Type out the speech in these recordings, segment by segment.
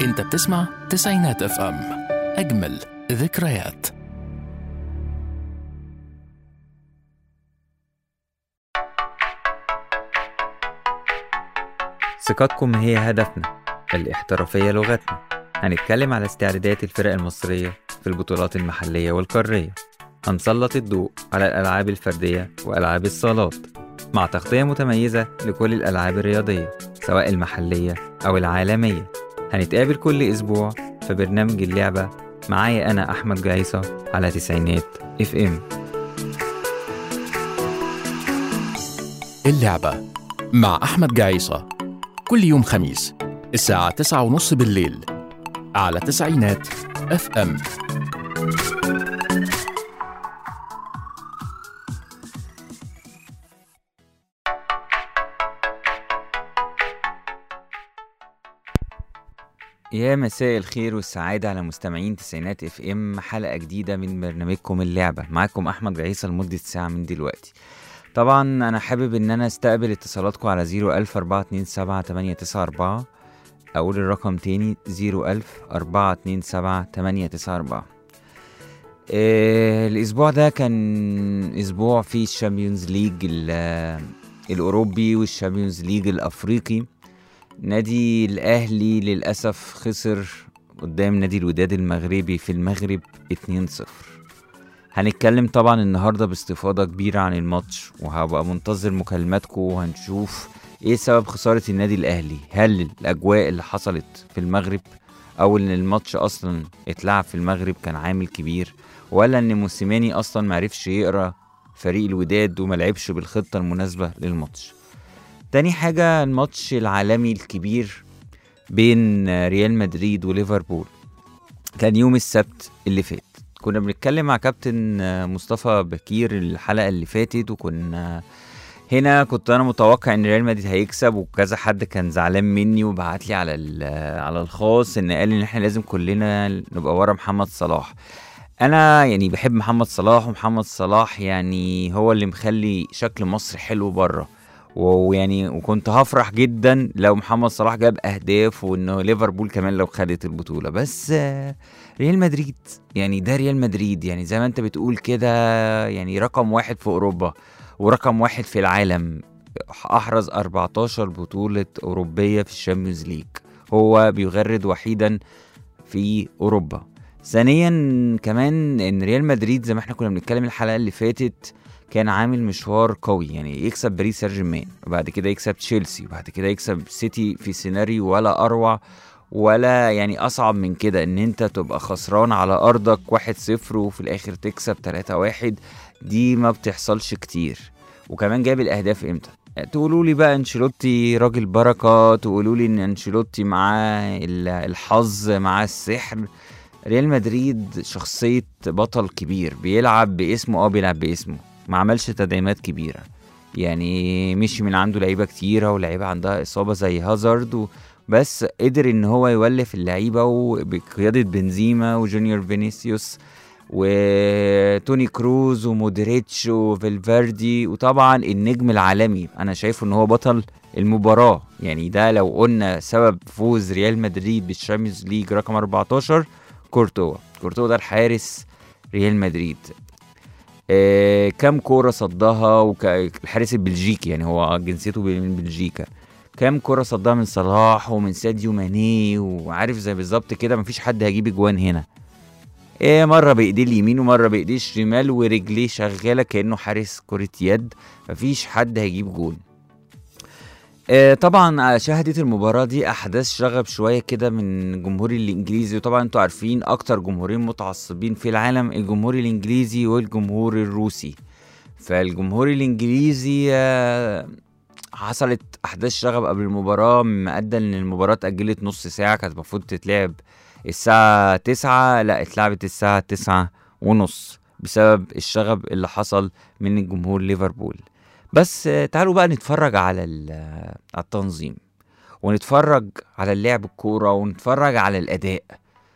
انت بتسمع تسعينات اف ام اجمل ذكريات ثقتكم هي هدفنا الاحترافية لغتنا هنتكلم على استعدادات الفرق المصرية في البطولات المحلية والقارية هنسلط الضوء على الألعاب الفردية وألعاب الصالات مع تغطية متميزة لكل الألعاب الرياضية سواء المحلية أو العالمية هنتقابل كل أسبوع في برنامج اللعبة معايا أنا أحمد جايصة على تسعينات اف ام اللعبة مع أحمد جعيصة كل يوم خميس الساعة تسعة ونص بالليل على تسعينات اف ام يا مساء الخير والسعادة على مستمعين تسعينات اف ام حلقة جديدة من برنامجكم اللعبة معاكم أحمد عيسى لمدة ساعة من دلوقتي طبعا أنا حابب إن أنا استقبل اتصالاتكم على زيرو ألف أربعة اتنين سبعة تمانية تسعة أربعة أقول الرقم تاني زيرو ألف أربعة اتنين سبعة تمانية تسعة أربعة آه، الأسبوع ده كان أسبوع فيه الشامبيونز ليج ال- الأوروبي والشامبيونز ليج الأفريقي نادي الأهلي للأسف خسر قدام نادي الوداد المغربي في المغرب 2-0 هنتكلم طبعا النهاردة باستفاضة كبيرة عن الماتش وهبقى منتظر مكالماتكم وهنشوف ايه سبب خسارة النادي الأهلي هل الأجواء اللي حصلت في المغرب أو إن الماتش أصلا اتلعب في المغرب كان عامل كبير ولا إن موسيماني أصلا معرفش يقرأ فريق الوداد وملعبش بالخطة المناسبة للماتش تاني حاجة الماتش العالمي الكبير بين ريال مدريد وليفربول كان يوم السبت اللي فات كنا بنتكلم مع كابتن مصطفى بكير الحلقة اللي فاتت وكنا هنا كنت انا متوقع ان ريال مدريد هيكسب وكذا حد كان زعلان مني وبعت لي على ال- على الخاص ان قال ان احنا لازم كلنا نبقى ورا محمد صلاح انا يعني بحب محمد صلاح ومحمد صلاح يعني هو اللي مخلي شكل مصر حلو بره ويعني وكنت هفرح جدا لو محمد صلاح جاب اهداف وانه ليفربول كمان لو خدت البطوله بس آه، ريال مدريد يعني ده ريال مدريد يعني زي ما انت بتقول كده يعني رقم واحد في اوروبا ورقم واحد في العالم احرز 14 بطوله اوروبيه في الشامبيونز ليج هو بيغرد وحيدا في اوروبا ثانيا كمان ان ريال مدريد زي ما احنا كنا بنتكلم الحلقه اللي فاتت كان عامل مشوار قوي يعني يكسب باريس سان جيرمان وبعد كده يكسب تشيلسي وبعد كده يكسب سيتي في سيناريو ولا اروع ولا يعني اصعب من كده ان انت تبقى خسران على ارضك 1-0 وفي الاخر تكسب 3-1 دي ما بتحصلش كتير وكمان جاب الاهداف امتى تقولوا لي بقى انشيلوتي راجل بركه تقولوا لي ان انشيلوتي معاه ال- الحظ معاه السحر ريال مدريد شخصيه بطل كبير بيلعب باسمه اه بيلعب باسمه ما عملش تدعيمات كبيره يعني مشي من عنده لعيبه كتيره ولعيبه عندها اصابه زي هازارد و... بس قدر ان هو يولف اللعيبه وبقياده بنزيما وجونيور فينيسيوس وتوني كروز ومودريتش وفالفيردي وطبعا النجم العالمي انا شايفه ان هو بطل المباراه يعني ده لو قلنا سبب فوز ريال مدريد بالشامبيونز ليج رقم 14 كورتوا كورتوا ده الحارس ريال مدريد آه كم كوره صدها وك... الحارس البلجيكي يعني هو جنسيته من بلجيكا كام كرة صدها من صلاح ومن ساديو ماني وعارف زي بالظبط كده مفيش حد هيجيب اجوان هنا إيه مرة بإيديه اليمين ومرة بإيديه الشمال ورجليه شغالة كأنه حارس كرة يد مفيش حد هيجيب جول آه، طبعا شهدت المباراة دي أحداث شغب شوية كده من الجمهور الإنجليزي وطبعا انتوا عارفين أكتر جمهورين متعصبين في العالم الجمهور الإنجليزي والجمهور الروسي فالجمهور الإنجليزي آه، حصلت أحداث شغب قبل المباراة مما أدى إن المباراة اتأجلت نص ساعة كانت المفروض تتلعب الساعة تسعة لا اتلعبت الساعة تسعة ونص بسبب الشغب اللي حصل من الجمهور ليفربول بس آه، تعالوا بقى نتفرج على ال- آه، على التنظيم ونتفرج على اللعب الكورة ونتفرج على الأداء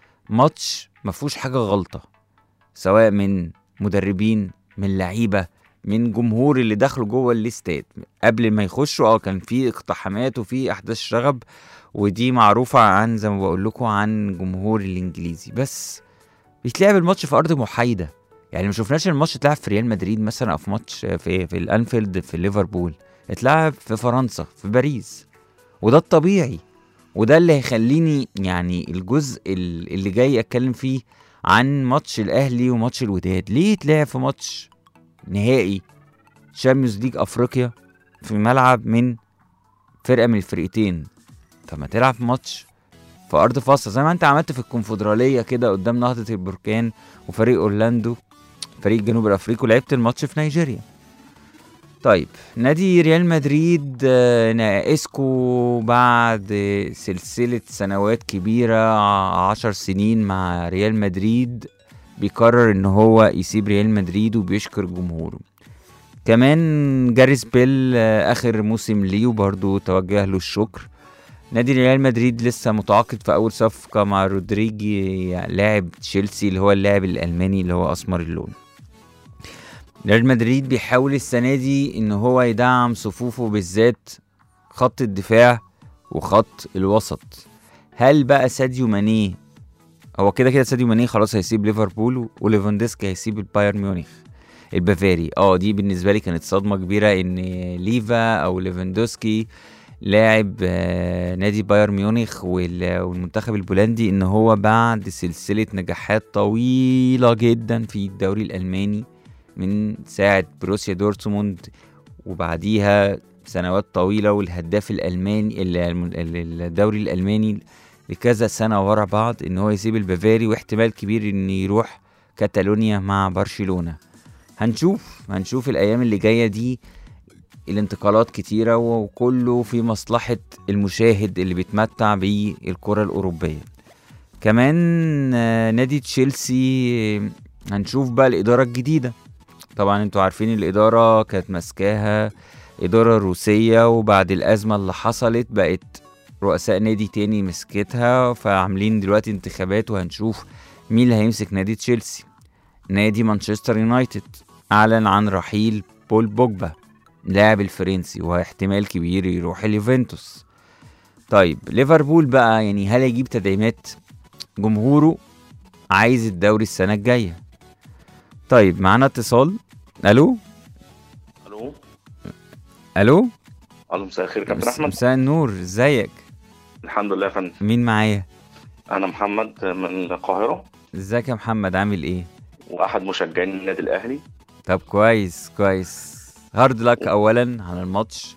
ماتش مفهوش حاجة غلطة سواء من مدربين من لعيبة من جمهور اللي دخلوا جوه الاستاد قبل ما يخشوا اه كان في اقتحامات وفي احداث شغب ودي معروفه عن زي ما بقول لكم عن جمهور الانجليزي بس بيتلعب الماتش في ارض محايده يعني ما شفناش الماتش اتلعب في ريال مدريد مثلا او في ماتش في في الانفيلد في ليفربول اتلعب في فرنسا في باريس وده الطبيعي وده اللي هيخليني يعني الجزء ال- اللي جاي اتكلم فيه عن ماتش الاهلي وماتش الوداد ليه اتلعب في ماتش نهائي شامبيونز ليج افريقيا في ملعب من فرقه من الفرقتين طب ما تلعب في ماتش في ارض فاصله زي ما انت عملت في الكونفدراليه كده قدام نهضه البركان وفريق اورلاندو فريق جنوب الافريقي ولعبت الماتش في نيجيريا طيب نادي ريال مدريد آه، ناقصكو بعد سلسلة سنوات كبيرة ع- عشر سنين مع ريال مدريد بيقرر ان هو يسيب ريال مدريد وبيشكر جمهوره كمان جاريس بيل آه، اخر موسم ليه وبرضه توجه له الشكر نادي ريال مدريد لسه متعاقد في اول صفقة مع رودريجي لاعب تشيلسي اللي هو اللاعب الالماني اللي هو اسمر اللون ريال مدريد بيحاول السنة دي ان هو يدعم صفوفه بالذات خط الدفاع وخط الوسط هل بقى ساديو ماني هو كده كده ساديو ماني خلاص هيسيب ليفربول وليفاندوسكي هيسيب البايرن ميونخ البافاري اه دي بالنسبه لي كانت صدمه كبيره ان ليفا او ليفاندوسكي لاعب آه، نادي بايرن ميونخ وال- والمنتخب البولندي ان هو بعد سلسله نجاحات طويله جدا في الدوري الالماني من ساعه بروسيا دورتموند وبعديها سنوات طويله والهداف الالماني ال- ال- الدوري الالماني لكذا سنه ورا بعض ان هو يسيب البافاري واحتمال كبير ان يروح كاتالونيا مع برشلونه هنشوف هنشوف الايام اللي جايه دي الانتقالات كتيرة وكله في مصلحة المشاهد اللي بيتمتع بالكرة الأوروبية كمان آه، نادي تشيلسي آه، هنشوف بقى الإدارة الجديدة طبعا انتوا عارفين الإدارة كانت ماسكاها إدارة روسية وبعد الأزمة اللي حصلت بقت رؤساء نادي تاني مسكتها فعاملين دلوقتي انتخابات وهنشوف مين اللي هيمسك نادي تشيلسي نادي مانشستر يونايتد أعلن عن رحيل بول بوجبا لاعب الفرنسي واحتمال كبير يروح اليوفنتوس طيب ليفربول بقى يعني هل يجيب تدعيمات جمهوره عايز الدوري السنة الجاية طيب معانا اتصال الو الو الو الو مساء الخير كابتن مس- احمد مساء النور ازيك الحمد لله يا فندم مين معايا انا محمد من القاهره ازيك يا محمد عامل ايه واحد مشجعين النادي الاهلي طب كويس كويس هارد لك اولا على الماتش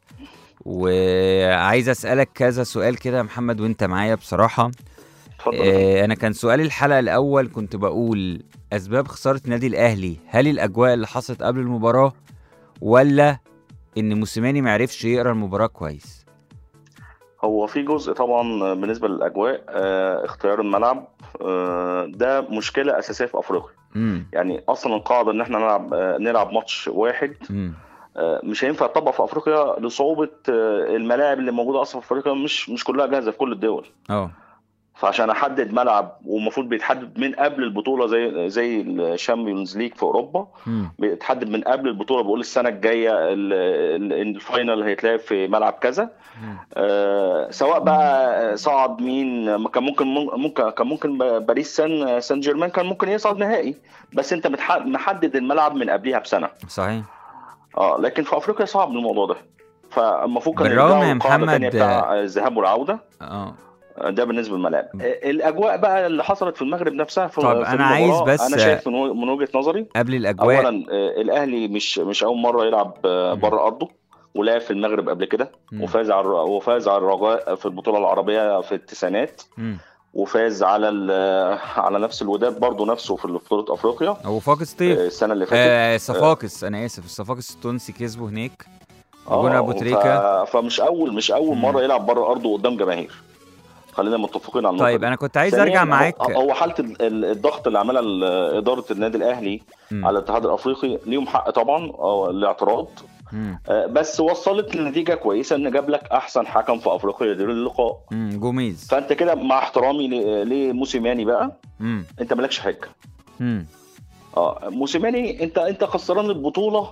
وعايز اسالك كذا سؤال كده يا محمد وانت معايا بصراحه اتفضل يا فندم. آه، انا كان سؤالي الحلقه الاول كنت بقول اسباب خساره النادي الاهلي هل الاجواء اللي حصلت قبل المباراه ولا ان موسيماني معرفش يقرا المباراه كويس هو في جزء طبعا بالنسبه للاجواء آه، اختيار الملعب آه، ده مشكله اساسيه في افريقيا امم يعني اصلا القاعده ان احنا نلعب آه، نلعب ماتش واحد امم آه، مش هينفع تطبق في افريقيا لصعوبه آه، الملاعب اللي موجوده اصلا في افريقيا مش مش كلها جاهزه في كل الدول اه فعشان احدد ملعب والمفروض بيتحدد من قبل البطوله زي زي الشامبيونز ليج في اوروبا امم بيتحدد من قبل البطوله بيقول السنه الجايه ال- ال- الفاينل هيتلعب في ملعب كذا آه، سواء بقى صعد مين كان ممكن ممكن كان ممكن باريس سان سان جيرمان كان ممكن يصعد نهائي بس انت متح- محدد الملعب من قبلها بسنه صحيح اه لكن في افريقيا صعب الموضوع ده فالمفروض كان بالرغم يرجعوا يا للقاعدة محمد، تانية بتاع الذهاب والعوده اه ده بالنسبه للملاعب الاجواء بقى اللي حصلت في المغرب نفسها في طب في أنا عايز المباراة، بس- انا شايف من و- من وجهه نظري قبل الاجواء اولا آه، الاهلي مش مش اول مره يلعب آه، بره ارضه ولعب في المغرب قبل كده مم. وفاز على الر- وفاز على الرجاء في البطوله العربيه في التسعينات مم. وفاز على ال- على نفس الوداد برضه نفسه في بطوله افريقيا هو فاقس طيف آه، السنه اللي فاتت آه صفاقس انا اسف الصفاقس التونسي كسبوا هناك آه، جون ابو ف- تريكه فمش اول مش اول مم. مره يلعب بره ارضه قدام جماهير خلينا متفقين على النقطه طيب دي. انا كنت عايز ثانياً، ارجع هو- معاك هو حاله ال- ال- الضغط اللي عملها ال- اداره النادي الاهلي مم. على الاتحاد الافريقي ليهم حق طبعا آه، الاعتراض مم. آه، بس وصلت لنتيجه كويسه ان جاب لك احسن حكم في افريقيا يدير اللقاء مم. جوميز فانت كده مع احترامي ل- لموسيماني بقى مم. انت مالكش حجه مم. اه موسيماني انت انت خسران البطوله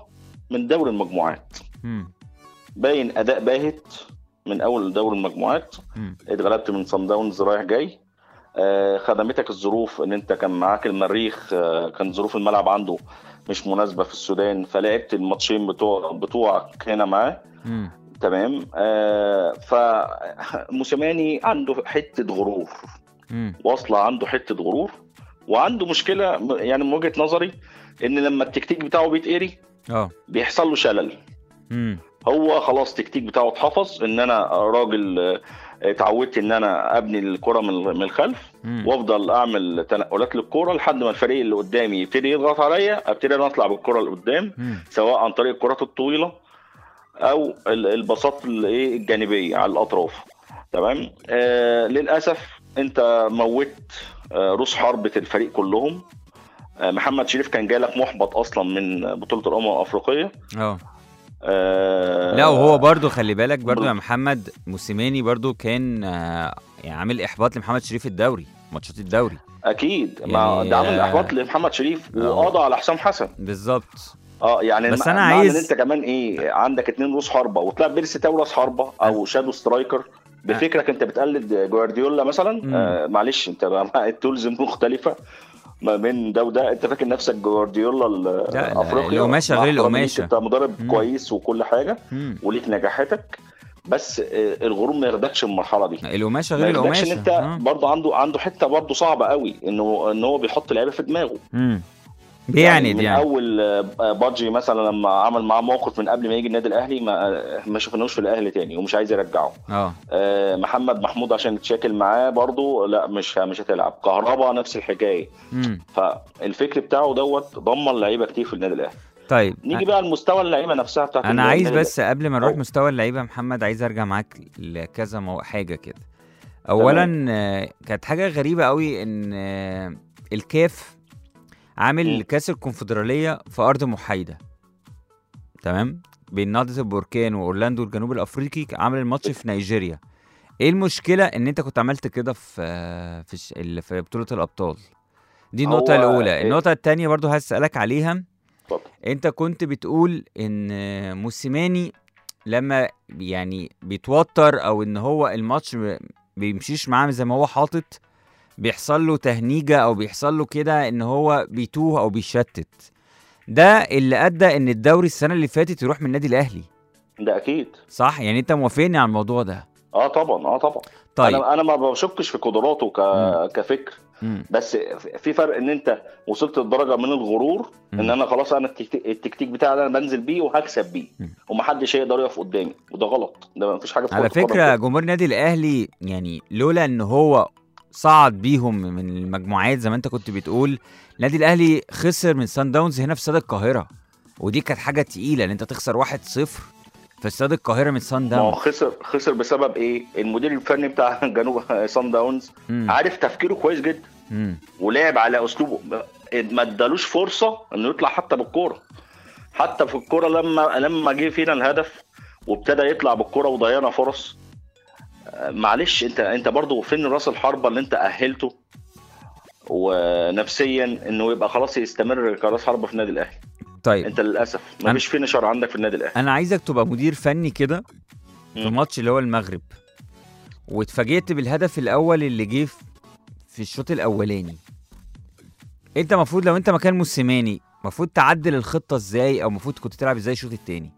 من دوري المجموعات مم. باين اداء باهت من اول دوري المجموعات مم. اتغلبت من صن داونز رايح جاي آه، خدمتك الظروف ان انت كان معاك المريخ آه، كان ظروف الملعب عنده مش مناسبه في السودان فلعبت الماتشين بتوع بتوعك هنا معاه مم. تمام آه فموسيماني عنده حته غرور مم. واصله عنده حته غرور وعنده مشكله م- يعني من وجهه نظري ان لما التكتيك بتاعه بيتقري اه بيحصل له شلل مم. هو خلاص التكتيك بتاعه اتحفظ ان انا راجل آه، اتعودت ان انا ابني الكره من من الخلف مم. وافضل اعمل تنقلات للكره لحد ما الفريق اللي قدامي يبتدي يضغط عليا ابتدي انا اطلع بالكره لقدام مم. سواء عن طريق الكرات الطويله او ال- الباصات الايه الجانبيه على الاطراف تمام آه للاسف انت موت آه روس حربة الفريق كلهم آه محمد شريف كان جالك محبط اصلا من بطوله الامم الافريقيه اه آه لا وهو برضو خلي بالك برضو يا محمد موسيماني برضو كان آه، يعني عامل احباط لمحمد شريف الدوري ماتشات الدوري اكيد ما يعني، ده عامل آه، احباط لمحمد شريف آه. وقضى على حسام حسن بالظبط اه يعني بس مع- أنا معنى عايز- ان انت كمان ايه عندك اتنين روس حربه وتلعب بيرسي تاو راس حربه او شادو سترايكر بفكرك انت بتقلد جوارديولا مثلا مم. آه معلش انت بقى مع التولز مختلفه ما بين ده وده انت فاكر نفسك جوارديولا لا، الافريقيا القماشة مع غير احترامي ليك، القماشة. انت مدرب مم. كويس وكل حاجه مم. وليك نجاحاتك بس آه الغرور ما ياخدكش المرحله دي القماشه ما غير ياخدكش ان القماشه انت آه. برضه عنده عنده حته برضه صعبه قوي انه ان هو بيحط لعيبه في دماغه مم. بيعند من يعني اول آه، بادجي مثلا لما عمل معاه موقف من قبل ما يجي النادي الاهلي ما آه، ما شفناهوش في الاهلي تاني ومش عايز يرجعه اه آه، محمد محمود عشان يتشاكل معاه برضو لا مش مش هتلعب كهربا نفس الحكايه مم. فالفكر بتاعه دوت دمر لعيبه كتير في النادي الاهلي طيب نيجي بقى لمستوى اللعيبه نفسها بتاعت انا النادي عايز الأهلي. بس قبل ما نروح أو- مستوى اللعيبه يا محمد عايز ارجع معاك لكذا مو... حاجه كده اولا آه، كانت حاجه غريبه قوي ان آه، الكاف عامل مم. كاس الكونفدراليه في ارض محايده تمام بين نهضه البركان واورلاندو الجنوب الافريقي عامل الماتش في نيجيريا ايه المشكله ان انت كنت عملت كده في آه، في الش- ال- في بطوله الابطال دي النقطه هو- الاولى إيه؟ النقطه الثانيه برضو هسالك عليها اتفضل. انت كنت بتقول ان موسيماني لما يعني بيتوتر او ان هو الماتش م- بيمشيش معاه زي ما هو حاطط بيحصل له تهنيجه او بيحصل له كده ان هو بيتوه او بيشتت ده اللي ادى ان الدوري السنه اللي فاتت يروح من النادي الاهلي ده اكيد صح يعني انت موافقني على الموضوع ده اه طبعا اه طبعا طيب انا انا ما بشكش في قدراته ك... مم. كفكر مم. بس في فرق ان انت وصلت لدرجه من الغرور ان مم. انا خلاص انا التكتيك, التكتيك بتاعي ده انا بنزل بيه وهكسب بيه مم. ومحدش هيقدر يقف قدامي وده غلط ده مفيش حاجه في على كرة القدم فكره كده. جمهور النادي الاهلي يعني لولا ان هو صعد بيهم من المجموعات زي ما انت كنت بتقول النادي الاهلي خسر من سان داونز هنا في استاد القاهره ودي كانت حاجه تقيله ان انت تخسر 1-0 في استاد القاهره من سان ما هو داونز خسر خسر بسبب ايه؟ المدير الفني بتاع جنوب سان داونز مم. عارف تفكيره كويس جدا مم. ولعب على اسلوبه ما ادالوش فرصه انه يطلع حتى بالكوره حتى في الكوره لما لما جه فينا الهدف وابتدى يطلع بالكوره وضيعنا فرص آه، معلش انت انت برضو فين راس الحربه اللي انت اهلته ونفسيا انه يبقى خلاص يستمر كراس حربه في النادي الاهلي طيب انت للاسف أنا- مفيش فينشر عندك في النادي الاهلي انا عايزك تبقى مدير فني كده في مم. ماتش اللي هو المغرب واتفاجئت بالهدف الاول اللي جه في- في الشوط الاولاني انت المفروض لو انت مكان موسيماني المفروض تعدل الخطه ازاي او المفروض كنت تلعب ازاي الشوط التاني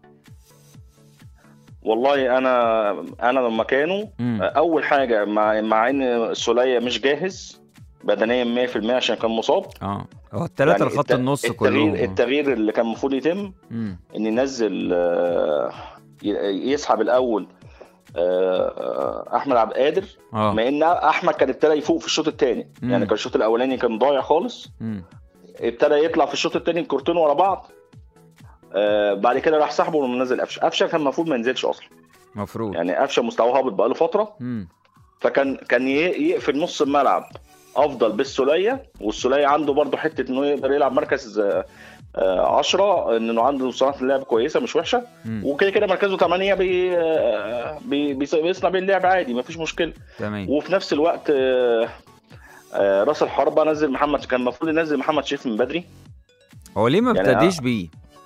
والله انا انا لما كانوا مم. اول حاجه مع مع ان السوليه مش جاهز بدنيا 100% عشان كان مصاب اه هو الثلاثه يعني الخط الت- النص التغيير كلهم آه. التغيير اللي كان المفروض يتم مم. ان ينزل آه، ي- يسحب الاول آه، احمد عبد القادر اه مع ان احمد كان ابتدى يفوق في الشوط الثاني مم. يعني كان الشوط الاولاني كان ضايع خالص مم. ابتدى يطلع في الشوط الثاني الكورتين ورا بعض آه، بعد كده راح سحبه ومنزل قفشه قفشه كان المفروض ما ينزلش اصلا مفروض يعني قفشه مستواه هابط بقاله فتره مم. فكان كان ي- يقفل نص الملعب افضل بالسوليه والسوليه عنده برضه حته انه يقدر يلعب مركز 10 انه عنده صناعه اللعب كويسه مش وحشه مم. وكده كده مركزه 8 بي آه، بي بيص- بيصنع بيه اللعب عادي مفيش مشكله تمام وفي نفس الوقت آه، آه، راس الحربه نزل محمد كان المفروض ينزل محمد شريف من بدري هو ليه ما يعني ابتديش بيه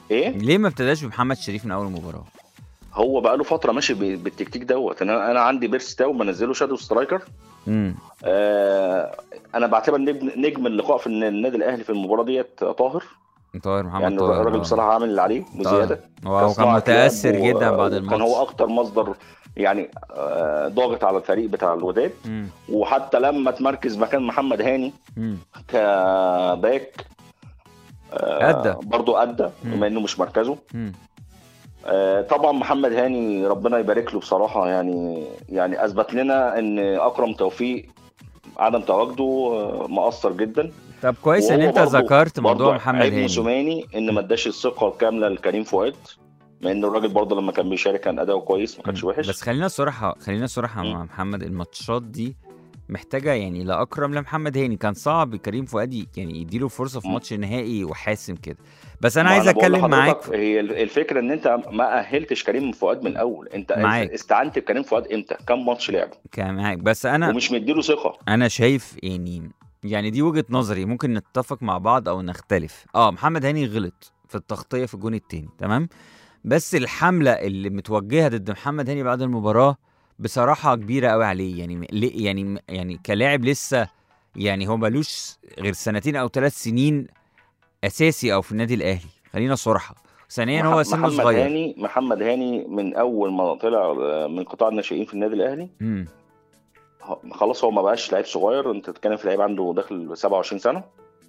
ايه ليه ما ابتداش بمحمد شريف من اول مباراه هو بقى له فتره ماشي ب- بالتكتيك دوت انا انا عندي بيرس تاو بنزله شادو سترايكر امم آه انا بعتبر نجم نجم اللقاء في الن- النادي الاهلي في المباراه ديت طاهر طاهر محمد يعني طاهر الراجل آه. بصراحه عامل اللي عليه وزياده هو هو كان كصناعة متاثر لعب و- جدا بعد وكان الماتش هو اكتر مصدر يعني آه، ضاغط على الفريق بتاع الوداد مم. وحتى لما تمركز مكان محمد هاني مم. كباك آه، أدى. برضو ادى مم. بما انه مش مركزه مم. آه، طبعا محمد هاني ربنا يبارك له بصراحه يعني يعني اثبت لنا ان اكرم توفيق عدم تواجده آه، مؤثر جدا طب كويس ان وهو انت برضو- ذكرت موضوع برضو محمد عيب هاني موسوماني ان ما اداش الثقه الكامله لكريم فؤاد مع ان الراجل برضه لما كان بيشارك كان اداؤه كويس ما كانش مم. وحش بس خلينا صراحة خلينا صراحة مم. مع محمد الماتشات دي محتاجة يعني لا أكرم لا محمد هاني كان صعب كريم فؤاد ي- يعني يديله فرصة في مم. ماتش نهائي وحاسم كده بس أنا ما عايز بقول أتكلم معاك لحضرتك هي الفكره ان انت ما اهلتش كريم فؤاد من الاول انت معاك. استعنت بكريم فؤاد امتى كم ماتش لعب كان معاك بس أنا ومش مديله ثقه انا شايف يعني يعني دي وجهة نظري ممكن نتفق مع بعض او نختلف اه محمد هاني غلط في التغطية في الجون التاني تمام بس الحملة اللي متوجهة ضد محمد هاني بعد المباراة بصراحة كبيرة قوي عليه يعني م- ليه يعني يعني كلاعب لسه يعني هو ملوش غير سنتين او ثلاث سنين اساسي او في النادي الاهلي خلينا صراحة ثانيا هو مح- سنه محمد صغير هاني محمد هاني من اول ما طلع آه، من قطاع الناشئين في النادي الاهلي مم. ه- خلاص هو ما بقاش لعيب صغير انت بتتكلم في لعيب عنده داخل 27 سنه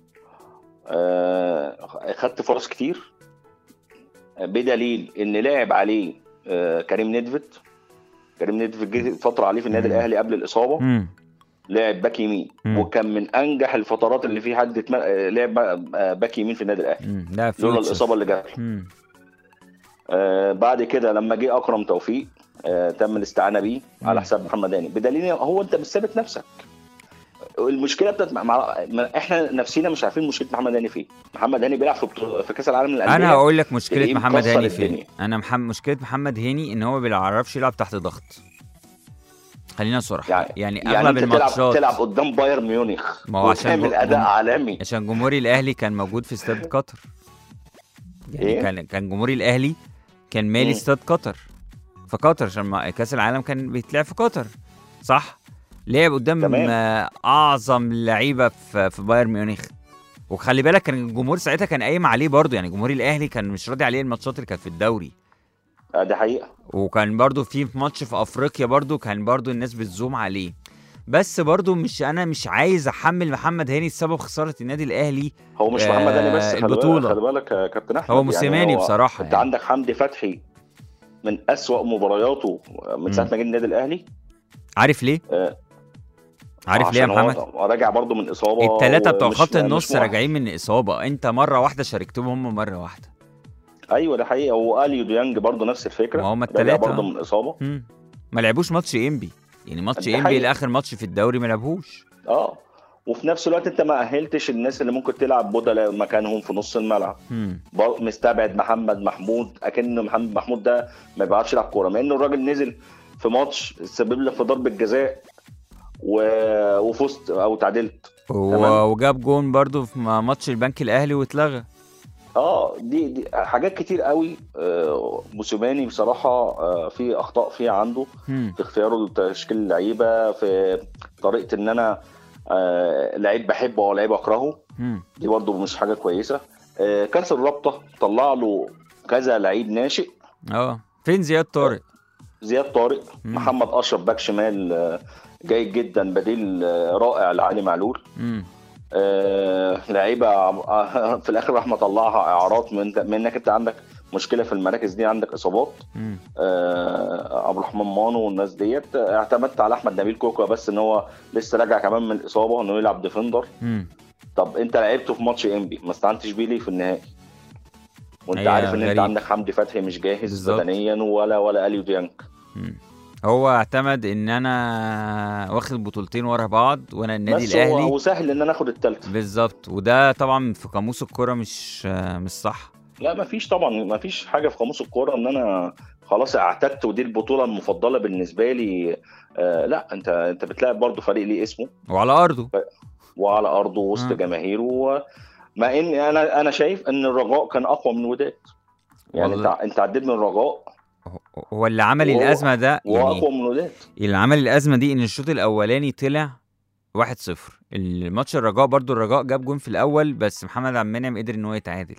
آه، خدت فرص كتير آه، بدليل ان لعب عليه آه، كريم ندفت كريم ندفت جه فتره عليه في النادي مم. الاهلي قبل الاصابه مم. لعب باك يمين مم. وكان من انجح الفترات اللي في حد اتم- آه، لعب آه، باك يمين في النادي الاهلي مم. لا لولا فيوتشر. الاصابه اللي جات له مم. آه، بعد كده لما جه اكرم توفيق آه، تم الاستعانه بيه مم. على حساب محمد هاني بدليل هو انت مش ثابت نفسك المشكله بتاعت مع... مع... احنا نفسينا مش عارفين مشكله محمد هاني فين محمد هاني بيلعب في بطو... في كاس العالم للانديه انا هقول لك مشكله تلاقيه محمد مكسر هاني فين الدنيا. انا محمد مشكله محمد هاني ان هو ما بيعرفش يلعب تحت ضغط خلينا صراحه يعني- يعني, يعني اغلب انت تلعب الماتشات تلعب قدام بايرن ميونخ ما هو عشان وتعمل جو- اداء جم- عالمي عشان جمهوري الاهلي كان موجود في استاد قطر يعني إيه؟ كان كان جمهوري الاهلي كان مالي مم. استاد قطر في قطر عشان ما- كاس العالم كان بيتلعب في قطر صح لعب قدام تمام. آه، اعظم لعيبه في في بايرن ميونخ وخلي بالك كان الجمهور ساعتها كان قايم عليه برضه يعني جمهور الاهلي كان مش راضي عليه الماتشات اللي كانت في الدوري آه، دي حقيقه وكان برضو في في ماتش في افريقيا برضو كان برضو الناس بتزوم عليه بس برضو مش انا مش عايز احمل محمد هاني سبب خساره النادي الاهلي هو مش آه، محمد هاني بس خلي بالك البطولة. خلي بالك يا كابتن احمد هو موسيماني بصراحة انت يعني. عندك حمدي فتحي من أسوأ مبارياته من ساعه مم. ما جه النادي الاهلي عارف ليه آه، عارف ليه يا عشان هو محمد راجع برضه من اصابه الثلاثه بتوع ومش- خط مش النص مؤهل. راجعين من اصابه انت مره واحده شاركتهم هم مره واحده ايوه ده حقيقه واليو ديانج برضه نفس الفكره ما هم راجع التلاتة. برضه من اصابه مم. ما لعبوش ماتش انبي يعني ماتش دي انبي حقيقة. لاخر ماتش في الدوري ما لعبوش اه وفي نفس الوقت انت ما اهلتش الناس اللي ممكن تلعب بدلاء مكانهم في نص الملعب مم. بر- مستبعد محمد محمود اكن محمد محمود ده ما بيعرفش يلعب كوره مع انه الراجل نزل في ماتش سبب لك في ضربه جزاء و... وفزت او تعادلت و- تمام. وجاب جون برضو في م- ماتش البنك الاهلي واتلغى اه دي, دي حاجات كتير قوي آه، موسيماني بصراحه آه، في اخطاء فيها عنده مم. في اختياره لتشكيل اللعيبه في طريقه ان انا آه، لعيب بحبه او لعيب اكرهه مم. دي برضه مش حاجه كويسه آه، كاس الرابطه طلع له كذا لعيب ناشئ اه فين زياد طارق زياد طارق مم. محمد اشرف باك شمال آه، جيد جدا بديل آه، رائع لعلي معلول مم. آه، لعيبه آه، في الاخر راح مطلعها اعارات من من انك انت عندك مشكله في المراكز دي عندك اصابات مم. آه، عبد الرحمن مانو والناس ديت آه، اعتمدت على احمد نبيل كوكا بس ان هو لسه راجع كمان من الاصابه انه يلعب ديفندر مم. طب انت لعبته في ماتش انبي ما استعنتش بيه ليه في النهائي وانت هي عارف ان انت غريب. عندك حمدي فتحي مش جاهز بالظبط. بدنيا ولا ولا اليو ديانج مم. هو اعتمد ان انا واخد بطولتين ورا بعض وانا النادي بس هو الاهلي هو سهل ان انا اخد الثالثه بالظبط وده طبعا في قاموس الكرة مش مش صح لا ما فيش طبعا ما فيش حاجه في قاموس الكوره ان انا خلاص اعتدت ودي البطوله المفضله بالنسبه لي آه لا انت انت بتلاعب برضه فريق ليه اسمه وعلى ارضه وعلى ارضه وسط آه. جماهيره و- مع ان انا انا شايف ان الرجاء كان اقوى من الوداد يعني انت والله انت عديت من الرجاء هو- هو اللي عمل وهو- الازمه ده وهو يعني اقوى من الوداد اللي عمل الازمه دي ان الشوط الاولاني طلع 1-0 الماتش الرجاء برضو الرجاء جاب جون في الاول بس محمد عبد المنعم قدر ان هو يتعادل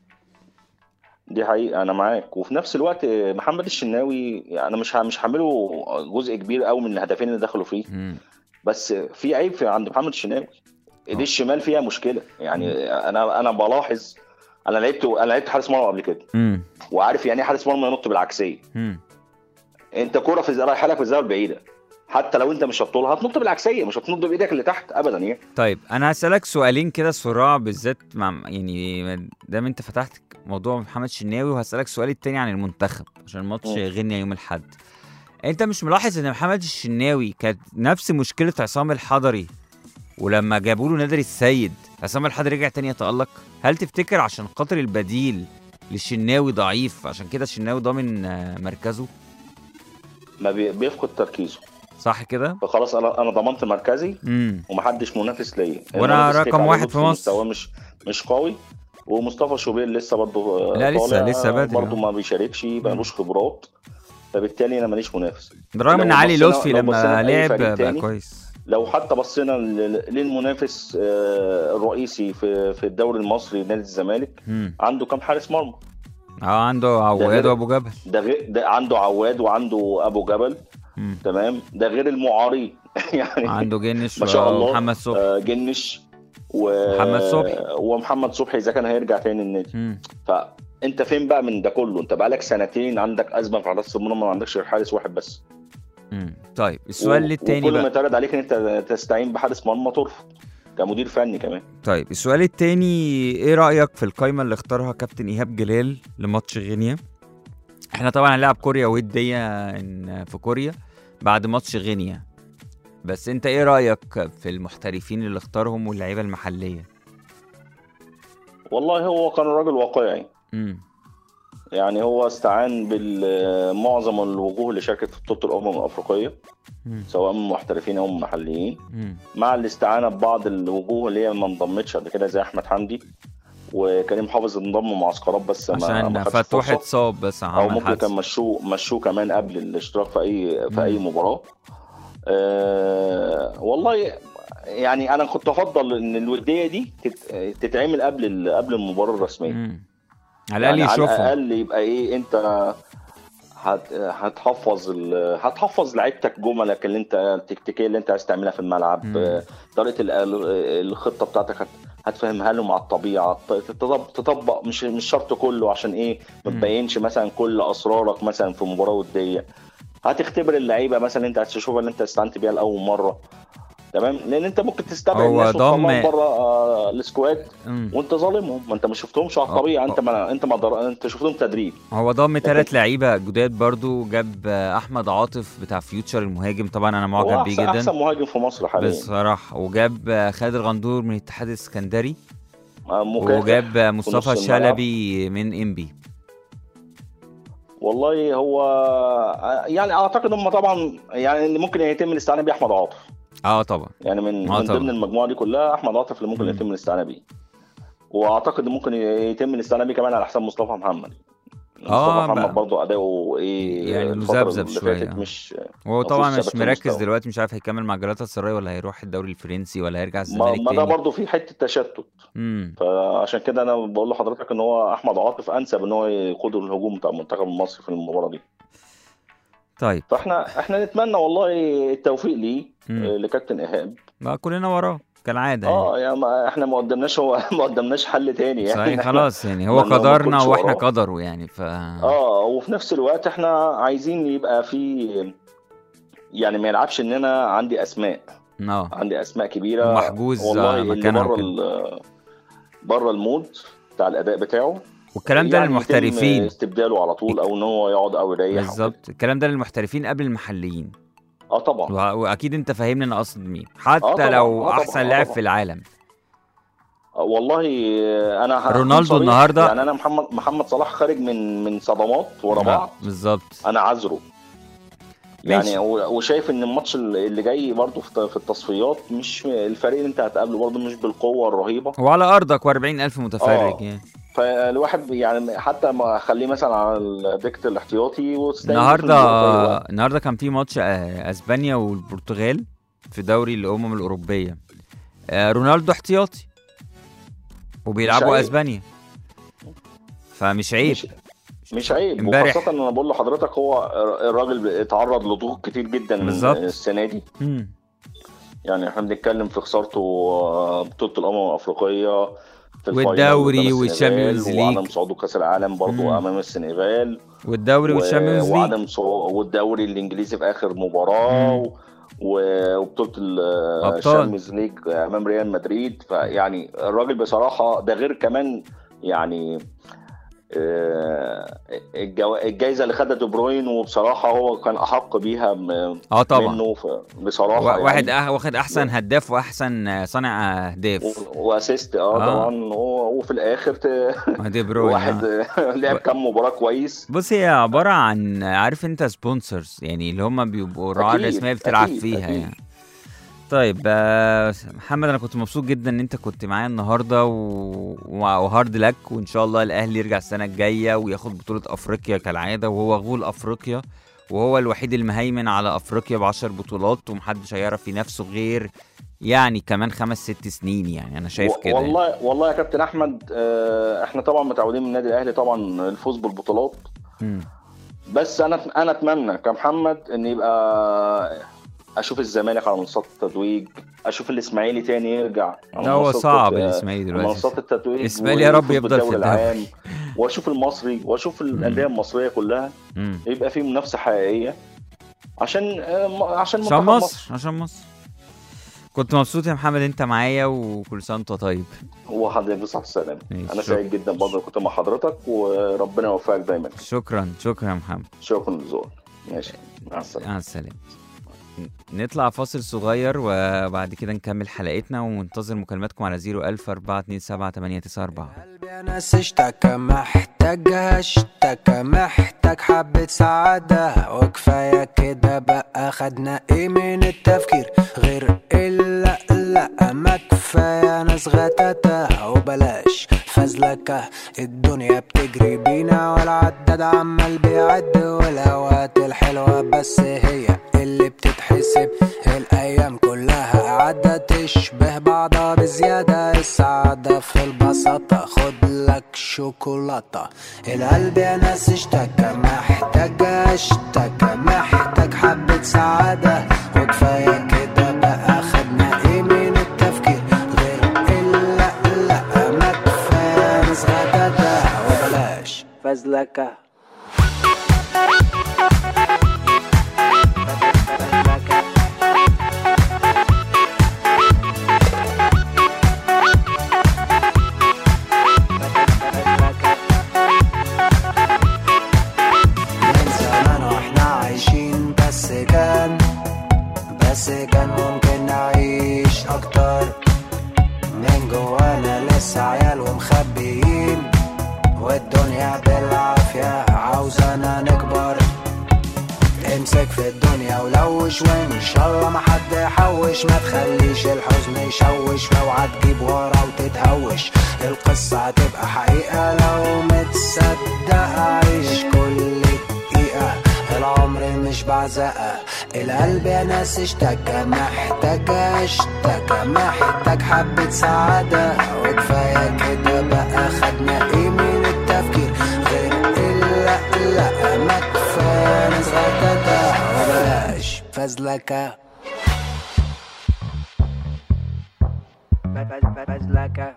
دي حقيقة أنا معاك وفي نفس الوقت محمد الشناوي انا مش ه- مش هعمله جزء كبير قوي من الهدفين اللي دخلوا فيه مم. بس في عيب في عند محمد الشناوي ايديه آه. الشمال فيها مشكله يعني انا انا بلاحظ انا لعبت انا لعبت حارس مرمى قبل كده مم. وعارف يعني ايه حارس مرمى ينط بالعكسيه مم. انت كوره في رايحه لك في الزاويه البعيده حتى لو انت مش هتطولها هتنط بالعكسيه مش هتنط بايدك اللي تحت ابدا يعني طيب انا هسالك سؤالين كده صراع بالذات مع يعني دام انت فتحت موضوع محمد شناوي وهسالك سؤال التاني عن المنتخب عشان الماتش مم. غينيا يوم الاحد انت مش ملاحظ ان محمد الشناوي كانت نفس مشكله عصام الحضري ولما جابوا له نادر السيد عصام الحضري رجع تاني يتالق هل تفتكر عشان خاطر البديل للشناوي ضعيف عشان كده الشناوي ضامن آه، مركزه ما بي- بيفقد تركيزه صح كده فخلاص انا انا ضمنت مركزي امم ومحدش منافس ليا وأنا المنافس رقم تيك على واحد وجود في مصر. مستواه مش مش قوي ومصطفى شوبير لسه برضه لا، لسه- طالع، لسه بدري، برضه آه. ما بيشاركش مالوش خبرات فبالتالي انا ماليش منافس بالرغم لو ان علي بصينا- لطفي لو لما بصينا لأي لعب فريق بقى تاني، كويس لو حتى بصينا لل- للمنافس آه، الرئيسي في في الدوري المصري نادي الزمالك مم. عنده كام حارس مرمى اه عنده عواد غير- وابو جبل ده غير ده عنده عواد وعنده ابو جبل مم. تمام ده غير المعارين يعني عنده جنش ما شاء الله. ومحمد صبحي آه، جنش و... محمد صبحي. ومحمد صبحي اذا كان هيرجع تاني النادي مم. فانت فين بقى من ده كله انت بقالك سنتين عندك ازمه في حراسه المرمى ما عندكش غير حارس واحد بس مم. طيب السؤال و- التاني وكل ما بقى يتعرض عليك ان انت تستعين بحارس مرمى ترفض كمدير فني كمان طيب السؤال التاني ايه رأيك في القايمة اللي اختارها كابتن ايهاب جلال لماتش غينيا احنا طبعا هنلعب كوريا ودية إن- في كوريا بعد ماتش غينيا بس انت ايه رأيك في المحترفين اللي اختارهم واللعيبة المحلية والله هو كان راجل واقعي مم. يعني هو استعان بمعظم الوجوه اللي شاركت في بطوله الامم الافريقيه مم. سواء من محترفين او من محليين مم. مع الاستعانه ببعض الوجوه اللي هي ما انضمتش قبل كده زي احمد حمدي وكريم حافظ انضم معسكرات بس ما عشان ما خدش فتوح فرصة. اتصاب بس او عمل ممكن حادثة كان مشوه مشوه كمان قبل الاشتراك في اي مم. في اي مباراه أه والله يعني انا كنت افضل ان الوديه دي تت- تتعمل قبل ال- قبل المباراه الرسميه مم. على الاقل يعني على يشوفهم الاقل يبقى ايه انت هت... هتحفظ ال... هتحفظ لعيبتك جملك اللي انت التكتيكيه اللي انت عايز تعملها في الملعب مم. آه، طريقه ال... الخطه بتاعتك هت... هتفهمها لهم على الطبيعه ت- تطبق, تطبق مش مش شرط كله عشان ايه ما مم. تبينش مثلا كل اسرارك مثلا في مباراه وديه هتختبر اللعيبه مثلا انت عايز تشوفها اللي انت استعنت بيها لاول مره تمام لان انت ممكن تستبعد هو الناس ضم- وتطلعهم بره آه، السكواد مم. وانت ظالمهم ما انت ما شفتهمش على اه. الطبيعه انت ما انت ما در... انت شفتهم تدريب هو ضم ثلاث لعيبه جداد برضو جاب آه، احمد عاطف بتاع فيوتشر المهاجم طبعا انا هو معجب بيه احسن جدا احسن مهاجم في مصر حاليا بصراحه وجاب آه، خالد الغندور من الاتحاد السكندري آه، مكافح وجاب آه، مصطفى نص الملعب. الشلبي من انبي والله هو آه، يعني اعتقد هم طبعا يعني اللي ممكن يتم الاستعانه بيه احمد عاطف اه طبعا يعني من آه من طبعا. ضمن المجموعه دي كلها احمد عاطف اللي ممكن مم. يتم الاستعانه بيه واعتقد ممكن يتم الاستعانه بيه كمان على حساب مصطفى محمد آه، مصطفى بقى. محمد برضه اداؤه ايه يعني الفترة مذبذب اللي شوية. فاتت مش هو مفيش طبعا ثبات مش في مركز المستوى. دلوقتي مش عارف هيكمل مع جلاتا سراي ولا هيروح الدوري الفرنسي ولا هيرجع ما, الزمالك ما ده تاني برضه في حته تشتت امم فعشان كده انا بقول لحضرتك ان هو احمد عاطف انسب ان هو يقود الهجوم بتاع المنتخب المصري في المباراه دي طيب فاحنا احنا نتمنى والله التوفيق ليه مم. آه، لكابتن ايهاب بقى كلنا وراه كالعاده يعني. اه يعني ما احنا ما قدمناش هو ما قدمناش حل تاني يعني صحيح إحنا- خلاص يعني هو ما- ما قدرنا نكونش واحنا وراه. قدره يعني ف اه وفي نفس الوقت احنا عايزين يبقى في يعني ما يلعبش ان انا عندي اسماء اه عندي اسماء كبيره ومحجوز والله على اللي مكانها بره وكده. ال- بره المود بتاع الاداء بتاعه والكلام ده يعني يتم للمحترفين استبداله على طول او ان هو يقعد او يريح بالظبط الكلام ده للمحترفين قبل المحليين اه طبعا وه- واكيد انت فاهمني انا اقصد مين حتى طبعاً، لو آه طبعاً، احسن آه لاعب طبعاً. في العالم والله انا هكون رونالدو صريح. النهاردة- يعني انا محمد محمد صلاح خارج من من صدمات ورا آه، بعض بالظبط انا عذره ماشي. يعني و- وشايف ان الماتش اللي جاي برضه في في التصفيات مش الفريق اللي انت هتقابله برضه مش بالقوه الرهيبه وعلى ارضك و40 الف متفرج آه. يعني فالواحد يعني حتى ما اخليه مثلا على الدكه الاحتياطي واستنى النهارده في الوقت. النهارده كان في ماتش آه، اسبانيا والبرتغال في دوري الامم الاوروبيه آه، رونالدو احتياطي وبيلعبوا عيب. اسبانيا فمش عيب مش مش عيب امبارح. وخاصة انا بقول لحضرتك هو الراجل اتعرض لضغوط كتير جدا بالظبط. السنة دي مم. يعني احنا بنتكلم في خسارته آه، بطولة الأمم الأفريقية في الفاينل والدوري قدام والشامبيونز السنغال، ليج. وعدم صعوده كأس العالم برضه مم. أمام السنغال والدوري و- والشامبيونز ليج وعدم صعو- والدوري الإنجليزي في آخر مباراة مم. و- و- وبطولة ال- أبطال. الشامبيونز ليج أمام ريال مدريد فيعني الراجل بصراحة ده غير كمان يعني آه، الجو- الجايزة اللي خدها دي بروين وبصراحة هو كان أحق بيها م- اه طبعا منه ف- بصراحة وا- واحد يعني أه واخد احسن هداف واحسن آه، صانع اهداف و- واسيست اه آه. طبعا و- وفي الاخر ت... آه، دي بروين آه. واحد لعب كام مباراة كويس بص هي عبارة عن عارف انت سبونسرز يعني اللي هم بيبقوا الرعاة أكيد، الرسمية بتلعب أكيد، فيها أكيد. يعني طيب آه، محمد انا كنت مبسوط جدا ان انت كنت معايا النهارده و... و- وهارد لك وان شاء الله الاهلي يرجع السنه الجايه وياخد بطوله افريقيا كالعاده وهو غول افريقيا وهو الوحيد المهيمن على افريقيا بعشر بطولات ومحدش هيعرف ينافسه غير يعني كمان خمس ست سنين يعني انا شايف و- كده يعني. والله والله يا كابتن احمد آه، احنا طبعا متعودين من النادي الاهلي طبعا الفوز بالبطولات مم. بس انا انا اتمنى كمحمد ان يبقى اشوف الزمالك على منصات التتويج اشوف الاسماعيلي تاني يرجع على لا هو منصات صعب الت- الاسماعيلي دلوقتي منصات التتويج الإسماعيلي يا رب ويفوز يفضل في بالدوري الدوري. العام واشوف المصري واشوف الانديه المصريه كلها مم. يبقى في منافسه حقيقيه عشان آه، م- عشان عشان منتخب مصر عشان مصر كنت مبسوط يا محمد انت معايا وكل سنه وانت طيب وحضرتك بصحة السلامة ماشي، أنا شكرا. سعيد جدا برضه كنت مع حضرتك وربنا يوفقك دايما شكرا شكرا يا محمد شكرا للزور ماشي مع السلامة مع السلامة ن- نطلع فاصل صغير وبعد كده نكمل حلقتنا وننتظر مكالماتكم على 01000 427 894 قلبي انا اشتكى محتاج اشتكى محتاج حبة سعادة وكفاية كده بقى خدنا ايه من التفكير غير الا لا ما كفاية ناس غتاتة وبلاش فزلكة الدنيا بتجري بينا والعداد عمال بيعد والاوقات الحلوة بس هي اللي بتتحسب الايام كلها عدت تشبه بعضها بزيادة السعادة في البساطة خد لك شوكولاتة القلب يا ناس اشتكى محتاج اشتكى محتاج حبة سعادة وكفاية كده بقى خدنا ايه من التفكير غير الا لا ما كفاية ناس غداتة وبلاش فزلكة من زمان واحنا عايشين بس كان بس كان ممكن نعيش اكتر من جوانا لسه عيال ومخبيين والدنيا بالعافية عاوزانا نكبر امسك في الدنيا ولوش وان شاء الله ما حد يحوش ما تخليش الحزن يشوش اوعى تجيب ورا وتتهوش القصة هتبقى حقيقة لو متصدق عيش كل دقيقة العمر مش بعزقة القلب يا ناس اشتكى محتاج اشتكى محتاج حبة سعادة وكفاية كده بقى خدنا ايه من التفكير غير الا لا ما كفاية ناس غتاتة وبلاش فزلكة فزلكة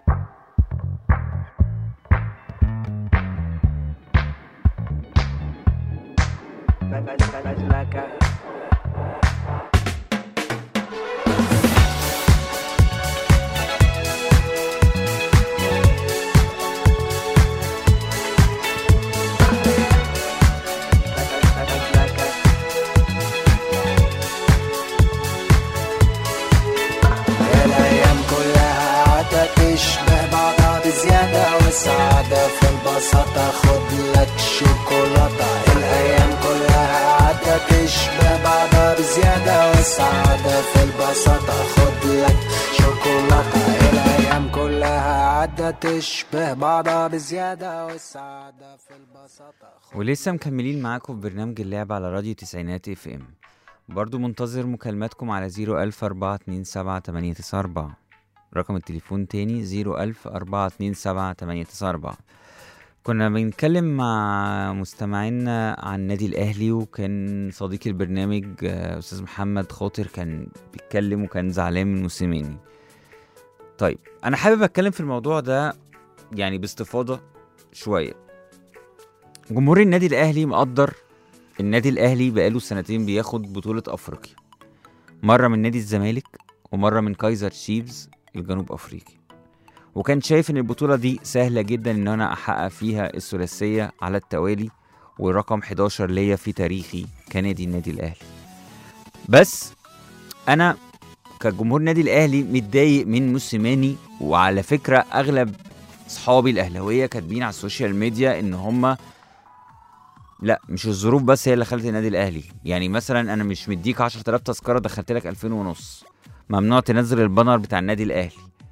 فزلكة الأيام كلها عادة تشبه بعضها بزيادة والسعادة في البساطة خد لك شوكولاتة الأيام كلها عادة تشبه بعضها بزيادة والسعادة في البساطة خد لك شوكولاتة الأيام كلها عادة الدنيا تشبه بعضها بزيادة والسعادة في البساطة ولسه مكملين معاكم في برنامج اللعب على راديو تسعينات اف ام برضو منتظر مكالماتكم على زيرو ألف أربعة اتنين سبعة تمانية تسعة أربعة رقم التليفون تاني زيرو ألف أربعة اتنين سبعة تمانية تسعة أربعة كنا بنتكلم مع مستمعينا عن النادي الأهلي وكان صديق البرنامج آه، أستاذ محمد خاطر كان بيتكلم وكان زعلان من موسيماني طيب أنا حابب أتكلم في الموضوع ده يعني باستفاضة شوية جمهور النادي الاهلي مقدر النادي الاهلي بقاله سنتين بياخد بطولة افريقيا مرة من نادي الزمالك ومرة من كايزر تشيفز الجنوب افريقي وكان شايف ان البطولة دي سهلة جدا ان انا احقق فيها الثلاثية على التوالي ورقم 11 ليا في تاريخي كنادي النادي الاهلي بس انا كجمهور النادي الاهلي متضايق من موسيماني وعلى فكرة اغلب صحابي الاهلاويه كاتبين على السوشيال ميديا ان هم لا مش الظروف بس هي اللي خلت النادي الاهلي يعني مثلا انا مش مديك 10000 تذكره دخلت لك 2000 ونص ممنوع تنزل البانر بتاع النادي الاهلي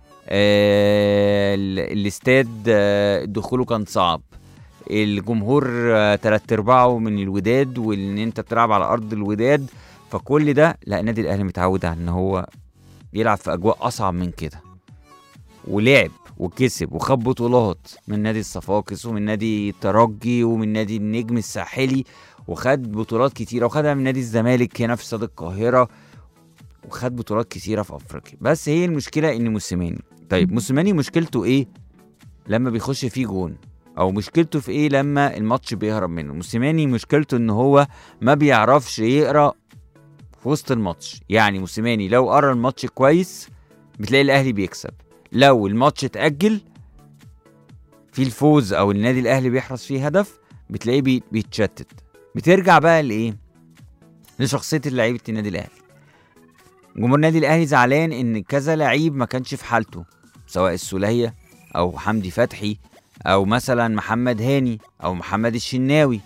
آه ال- الاستاد آه دخوله كان صعب الجمهور آه تلات ارباعه من الوداد وان انت بتلعب على ارض الوداد فكل ده لا النادي الاهلي متعود على ان هو يلعب في اجواء اصعب من كده ولعب وكسب وخد بطولات من نادي الصفاقس ومن نادي الترجي ومن نادي النجم الساحلي وخد بطولات كتيرة وخدها من نادي الزمالك هنا في استاد القاهرة وخد بطولات كتيرة في أفريقيا بس هي المشكلة إن موسيماني طيب موسيماني مشكلته إيه لما بيخش فيه جون أو مشكلته في إيه لما الماتش بيهرب منه موسيماني مشكلته إن هو ما بيعرفش يقرأ في وسط الماتش يعني موسيماني لو قرأ الماتش كويس بتلاقي الأهلي بيكسب لو الماتش اتأجل في الفوز او النادي الاهلي بيحرز فيه هدف بتلاقيه بي- بيتشتت بترجع بقى لايه لشخصيه لعيبه النادي الاهلي جمهور النادي الاهلي زعلان ان كذا لعيب ما كانش في حالته سواء السوليه او حمدي فتحي او مثلا محمد هاني او محمد الشناوي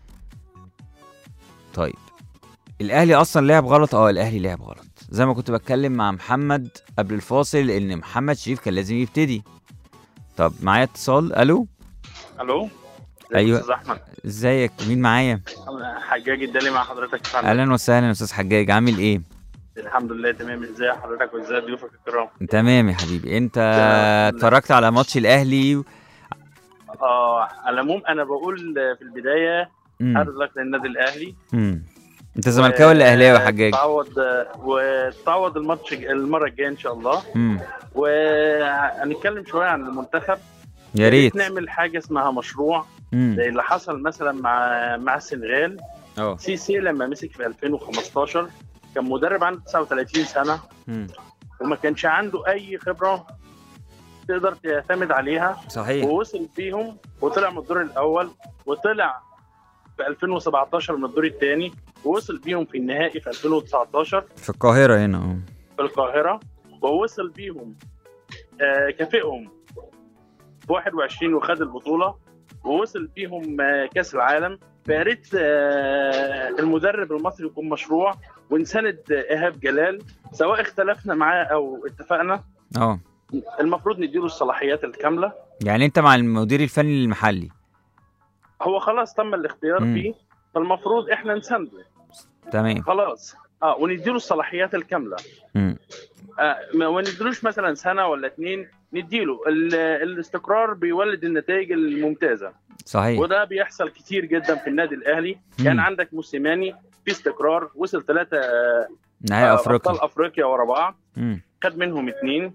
طيب الاهلي اصلا لعب غلط اه الاهلي لعب غلط زي ما كنت بتكلم مع محمد قبل الفاصل ان محمد شريف كان لازم يبتدي طب معايا اتصال الو الو ازيك أيوة. يا استاذ احمد ازيك مين معايا أنا حجاج الدالي مع حضرتك فعلا اهلا وسهلا يا استاذ حجاج عامل ايه الحمد لله تمام ازاي حضرتك وازاي ضيوفك الكرام تمام يا حبيبي انت تمام. اتفرجت على ماتش الاهلي اه على العموم انا بقول في البدايه مم. هارد لك للنادي الاهلي مم. انت زملكاوي ولا اهلاوي يا حجاج تعوض وتعوض الماتش المره الجايه ان شاء الله مم. وهنتكلم شويه عن المنتخب يا ريت نعمل حاجه اسمها مشروع مم. زي اللي حصل مثلا مع مع السنغال اه سيسي لما مسك في 2015 كان مدرب عنده 39 سنه مم. وما كانش عنده اي خبره تقدر تعتمد عليها صحيح ووصل بيهم وطلع من الدور الاول وطلع في 2017 من الدور الثاني ووصل بيهم في النهائي في 2019 في القاهره هنا اه في القاهره ووصل بيهم آه كافئهم في 21 وخد البطوله ووصل بيهم آه كاس العالم فيا ريت آه المدرب المصري يكون مشروع ونساند آه، ايهاب جلال سواء اختلفنا معاه او اتفقنا اه المفروض نديله الصلاحيات الكامله يعني انت مع المدير الفني المحلي هو خلاص تم الاختيار مم. فيه فالمفروض احنا نسانده تمام خلاص اه ونديله الصلاحيات الكامله مم. آه ما ما نديلوش مثلا سنه ولا اتنين نديله ال- الاستقرار بيولد النتائج الممتازه صحيح وده بيحصل كتير جدا في النادي الاهلي مم. يعني عندك موسيماني في استقرار وصل ثلاثه نهائي افريقيا ابطال افريقيا ورا بعض مم. خد منهم اتنين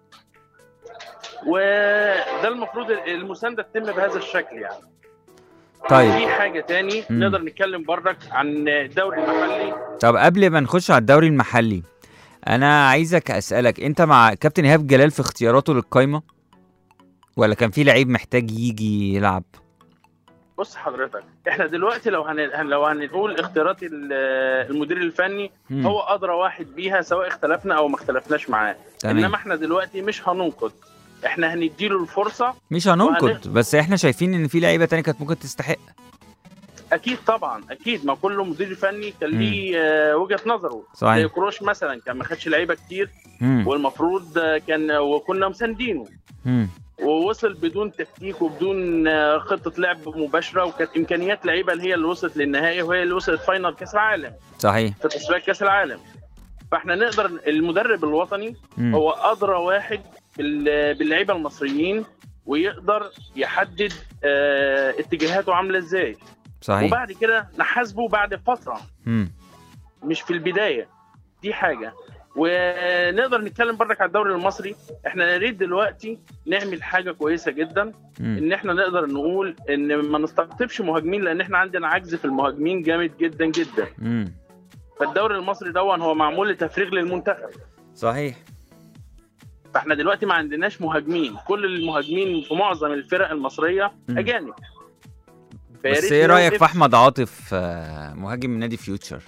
وده المفروض المسانده تتم بهذا الشكل يعني طيب في حاجه تاني مم. نقدر نتكلم برضك عن الدوري المحلي طب قبل ما نخش على الدوري المحلي انا عايزك اسالك انت مع كابتن ايهاب جلال في اختياراته للقايمه ولا كان في لعيب محتاج يجي يلعب بص حضرتك احنا دلوقتي لو هن... لو هنقول اختيارات ال- المدير الفني مم. هو ادرى واحد بيها سواء اختلفنا او ما اختلفناش معاه تمام. انما احنا دلوقتي مش هننقد احنا هنديله الفرصه مش هننقد وهن- بس احنا شايفين ان في لعيبه تانية كانت ممكن تستحق اكيد طبعا اكيد ما كل مدير فني كان ليه آه، وجهه نظره صحيح. زي كروش مثلا كان ما خدش لعيبه كتير مم. والمفروض آه، كان وكنا مساندينه مم. ووصل بدون تكتيك وبدون آه، خطه لعب مباشره وكانت امكانيات لعيبه اللي هي اللي وصلت للنهائي وهي اللي وصلت فاينل كاس العالم صحيح في تصفيات كاس العالم فاحنا نقدر المدرب الوطني مم. هو ادرى واحد بال- باللعيبه المصريين ويقدر يحدد آه، اتجاهاته عامله ازاي صحيح وبعد كده نحاسبه بعد فتره مم. مش في البدايه دي حاجه ونقدر نتكلم برضك على الدوري المصري احنا نريد دلوقتي نعمل حاجه كويسه جدا مم. ان احنا نقدر نقول ان ما نستقطبش مهاجمين لان احنا عندنا عجز في المهاجمين جامد جدا جدا مم. فالدوري المصري دون هو معمول لتفريغ للمنتخب صحيح فاحنا دلوقتي ما عندناش مهاجمين كل المهاجمين في معظم الفرق المصريه مم. اجانب فيا بس ريت ايه رايك نوقف- في احمد عاطف آه، مهاجم من نادي فيوتشر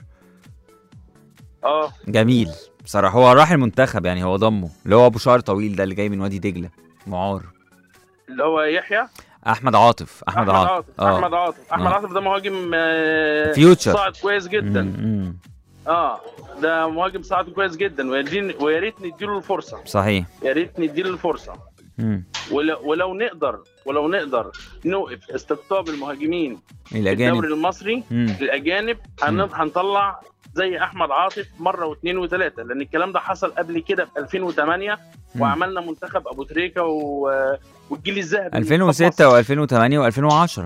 اه جميل بصراحه هو راح المنتخب يعني هو ضمه اللي هو ابو شعر طويل ده اللي جاي من وادي دجله معار اللي هو يحيى احمد عاطف احمد, عاطف اه احمد عاطف احمد آه. عاطف ده مهاجم آه، فيوتشر. صاعد كويس جدا مم، مم. اه ده مهاجم صاعد كويس جدا ويدين- ويا ريت نديله الفرصه صحيح يا ريت نديله الفرصه مم. ولو, ولو نقدر ولو نقدر نوقف استقطاب المهاجمين في الدوري الاجانب المصري مم. الاجانب هن- هنطلع زي احمد عاطف مره واثنين وثلاثه لان الكلام ده حصل قبل كده في 2008 مم. وعملنا منتخب ابو تريكه و... والجيل الذهبي 2006 و2008 و2010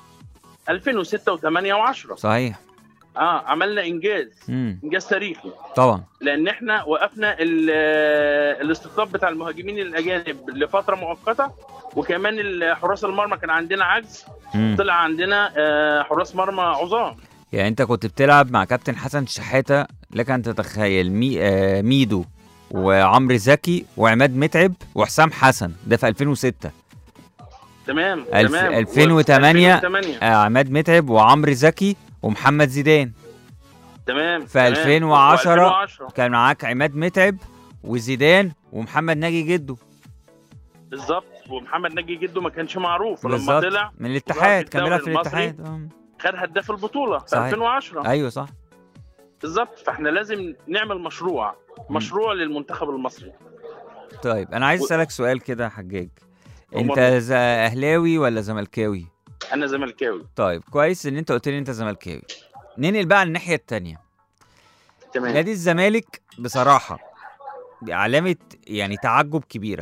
2006 و8 و10 صحيح اه عملنا انجاز مم. انجاز تاريخي طبعا لان احنا وقفنا ال- الاستقطاب بتاع المهاجمين الاجانب لفتره مؤقته وكمان ال- حراس المرمى كان عندنا عجز مم. طلع عندنا آه، حراس مرمى عظام يعني انت كنت بتلعب مع كابتن حسن شحاته لك ان تتخيل مي... آه ميدو وعمرو زكي وعماد متعب وحسام حسن ده في 2006 تمام الف- تمام 2008 2008 آه عماد متعب وعمرو زكي ومحمد زيدان تمام في تمام. 2010 و2010 كان معاك عماد متعب وزيدان ومحمد ناجي جده بالظبط ومحمد ناجي جده ما كانش معروف ولما بالظبط طلع من الاتحاد في كان بيلعب في الدوري المصري. الاتحاد آه. خد هداف البطوله في صحيح. 2010 ايوه صح بالظبط فاحنا لازم نعمل مشروع مشروع للمنتخب المصري طيب انا عايز اسالك سؤال كده يا حجاج انت أمرني. ز- اهلاوي ولا زملكاوي انا زملكاوي طيب كويس ان انت قلت لي انت زملكاوي ننقل بقى على الناحيه التانية تمام نادي الزمالك بصراحه علامه يعني تعجب كبيره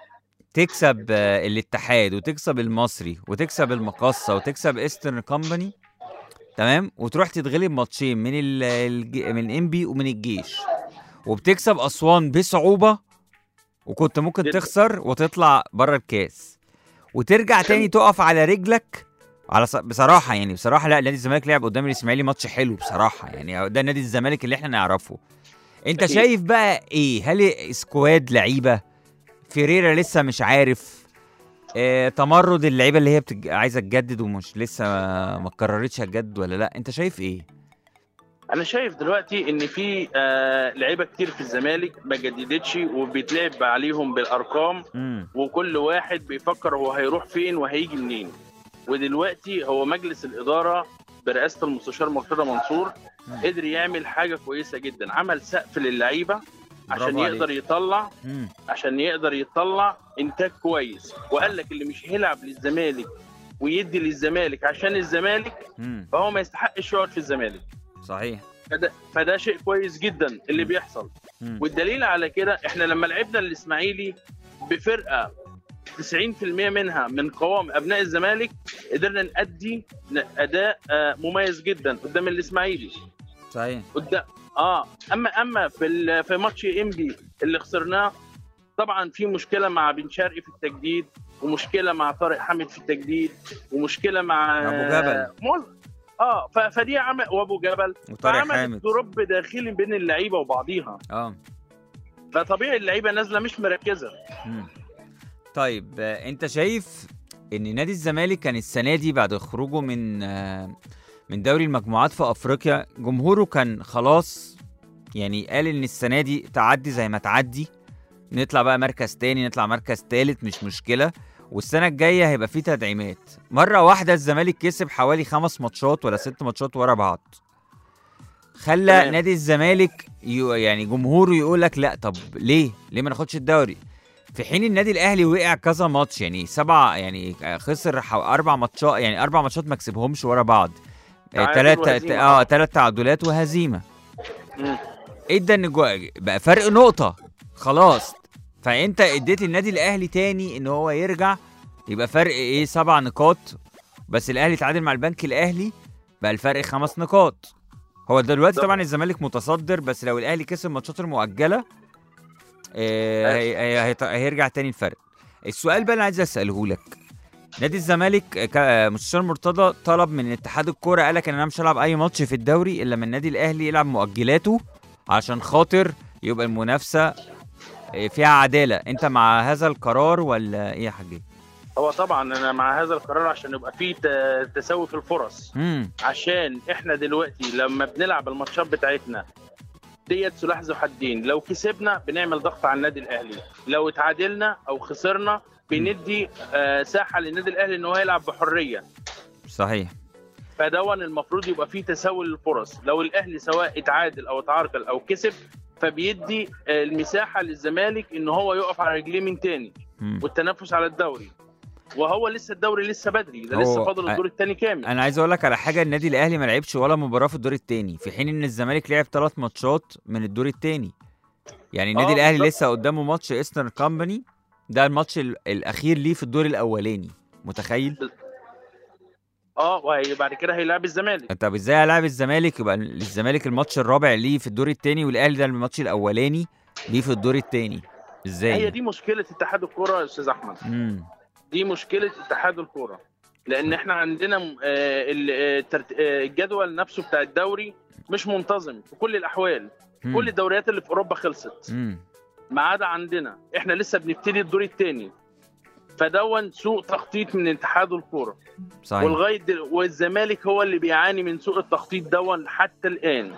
تكسب آه، الاتحاد وتكسب المصري وتكسب المقصه وتكسب ايسترن كومباني تمام وتروح تتغلب ماتشين من ال الج- من انبي ومن الجيش وبتكسب اسوان بصعوبه وكنت ممكن جدا. تخسر وتطلع بره الكاس وترجع تاني تقف على رجلك على ص... بصراحه يعني بصراحه لا نادي الزمالك لعب قدام الاسماعيلي ماتش حلو بصراحه يعني ده نادي الزمالك اللي احنا نعرفه انت أكيد. شايف بقى ايه هل سكواد لعيبه فيريرا لسه مش عارف اه تمرد اللعيبه اللي هي بتج... عايزه تجدد ومش لسه ما ما قررتش هتجدد ولا لا انت شايف ايه انا شايف دلوقتي ان في آه لعيبه كتير في الزمالك ما جددتش وبيتلعب عليهم بالارقام امم وكل واحد بيفكر هو هيروح فين وهيجي منين ودلوقتي هو مجلس الاداره برئاسه المستشار مرتضى منصور مم. قدر يعمل حاجه كويسه جدا عمل سقف للعيبه عشان برافو عليك. يقدر يطلع امم عشان يقدر يطلع انتاج كويس وقال لك اللي مش هيلعب للزمالك ويدي للزمالك عشان الزمالك امم فهو ما يستحقش يقعد في الزمالك صحيح فده, فده شيء كويس جدا اللي بيحصل مم. والدليل على كده احنا لما لعبنا الاسماعيلي بفرقه 90% منها من قوام ابناء الزمالك قدرنا نأدي اداء آه، مميز جدا قدام الاسماعيلي صحيح قدام اه اما اما في ال- في ماتش انبي اللي خسرناه طبعا في مشكله مع بن شرقي في التجديد ومشكله مع طارق حامد في التجديد ومشكله مع أبو جبل. موز- اه ف- فدي عمل وابو جبل وطارق فعملت حامد دروب داخلي بين اللعيبه وبعضيها اه فطبيعي اللعيبه نازله مش مركزه مم. طيب آه، انت شايف ان نادي الزمالك كان السنه دي بعد خروجه من آه، من دوري المجموعات في افريقيا جمهوره كان خلاص يعني قال ان السنه دي تعدي زي ما تعدي نطلع بقى مركز تاني نطلع مركز تالت مش مشكله والسنه الجايه هيبقى فيه تدعيمات مره واحده الزمالك كسب حوالي خمس ماتشات ولا ست ماتشات ورا بعض خلى تمام. نادي الزمالك يو يعني جمهوره يقول لك لا طب ليه ليه ما ناخدش الدوري في حين النادي الاهلي وقع كذا ماتش يعني سبعة يعني خسر حو- اربع ماتشات يعني اربع ماتشات ما كسبهمش ورا بعض تعادل ثلاث وهزيمة. اه ثلاث تعادلات وهزيمه مم. ادى ان جوا- بقى فرق نقطه خلاص فانت اديت النادي الاهلي تاني ان هو يرجع يبقى فرق ايه سبع نقاط بس الاهلي تعادل مع البنك الاهلي بقى الفرق خمس نقاط هو دلوقتي بالظبط. طبعا الزمالك متصدر بس لو الاهلي كسب ماتشاته المؤجله آه هي هي هيط- هيرجع تاني الفرق السؤال بقى اللي عايز اساله لك نادي الزمالك آه، ك- مستشار مرتضى طلب من اتحاد الكوره قال لك ان انا مش هلعب اي ماتش في الدوري الا من النادي الاهلي يلعب مؤجلاته عشان خاطر يبقى المنافسه آه، فيها عداله انت مع هذا القرار ولا ايه يا حاج هو طبعا انا مع هذا القرار عشان يبقى فيه ت- تساوي في الفرص امم عشان احنا دلوقتي لما بنلعب الماتشات بتاعتنا ديت سلاح ذو حدين لو كسبنا بنعمل ضغط على النادي الاهلي لو اتعادلنا او خسرنا بندي آه ساحه للنادي الاهلي ان هو يلعب بحريه صحيح فدون المفروض يبقى فيه تساوي للفرص لو الاهلي سواء اتعادل او اتعرقل او كسب فبيدي آه، المساحه للزمالك ان هو يقف على رجليه من تاني مم. والتنافس على الدوري وهو لسه الدوري لسه بدري ده لسه هو- فاضل الدور الثاني كامل انا عايز اقول لك على حاجه النادي الاهلي ما لعبش ولا مباراه في الدور الثاني في حين ان الزمالك لعب ثلاث ماتشات من الدور الثاني يعني النادي آه، الاهلي بالظبط. لسه قدامه ماتش ايسترن كامباني ده الماتش ال- الاخير ليه في الدور الاولاني متخيل اه وهي بعد كده هيلاعب الزمالك طب ازاي هلاعب الزمالك يبقى الزمالك الماتش الرابع ليه في الدور الثاني والاهلي ده الماتش الاولاني ليه في الدور الثاني ازاي هي دي مشكله اتحاد الكوره يا استاذ احمد امم دي مشكله اتحاد الكوره لان احنا عندنا م- آه، ال- آه، الترت- آه، الجدول نفسه بتاع الدوري مش منتظم في كل الاحوال كل الدوريات اللي في اوروبا خلصت امم ما عدا عندنا احنا لسه بنبتدي الدور الثاني فدون سوء تخطيط من اتحاد الكوره صحيح ولغايه دل... والزمالك هو اللي بيعاني من سوء التخطيط دون حتى الان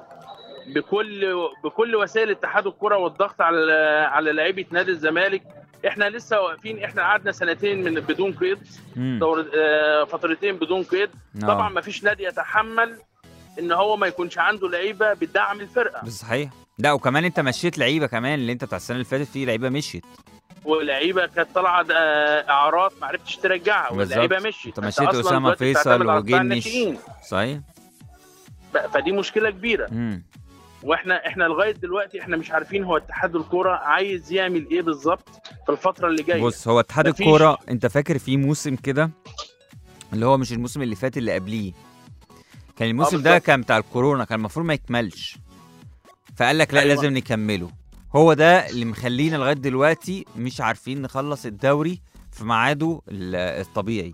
بكل بكل وسائل اتحاد الكره والضغط على على لعيبه نادي الزمالك احنا لسه واقفين احنا قعدنا سنتين من بدون قيد مم. دور آه، فترتين بدون قيد آه. طبعا ما فيش نادي يتحمل ان هو ما يكونش عنده لعيبه بتدعم الفرقه بس صحيح لا وكمان انت مشيت لعيبه كمان اللي انت بتاع السنه اللي فاتت في لعيبه مشيت ولعيبه كانت طالعه آه، اعارات ما عرفتش ترجعها واللعيبه بالظبط. مشيت انت أنت مشيت أصلاً أسامة دلوقتي فيصل بتعتمد على قطاع وجنش. الناشئين. صحيح ف- فدي مشكله كبيره امم واحنا احنا لغايه دلوقتي احنا مش عارفين هو اتحاد الكوره عايز يعمل ايه بالظبط في الفتره اللي جايه بص هو اتحاد مفيش. الكوره انت فاكر في موسم كده اللي هو مش الموسم اللي فات اللي قبليه كان الموسم ده بالظبط. كان بتاع الكورونا كان المفروض ما يكملش فقال لك لا أيوة. لازم نكمله هو ده اللي مخلينا لغايه دلوقتي مش عارفين نخلص الدوري في ميعاده ال- الطبيعي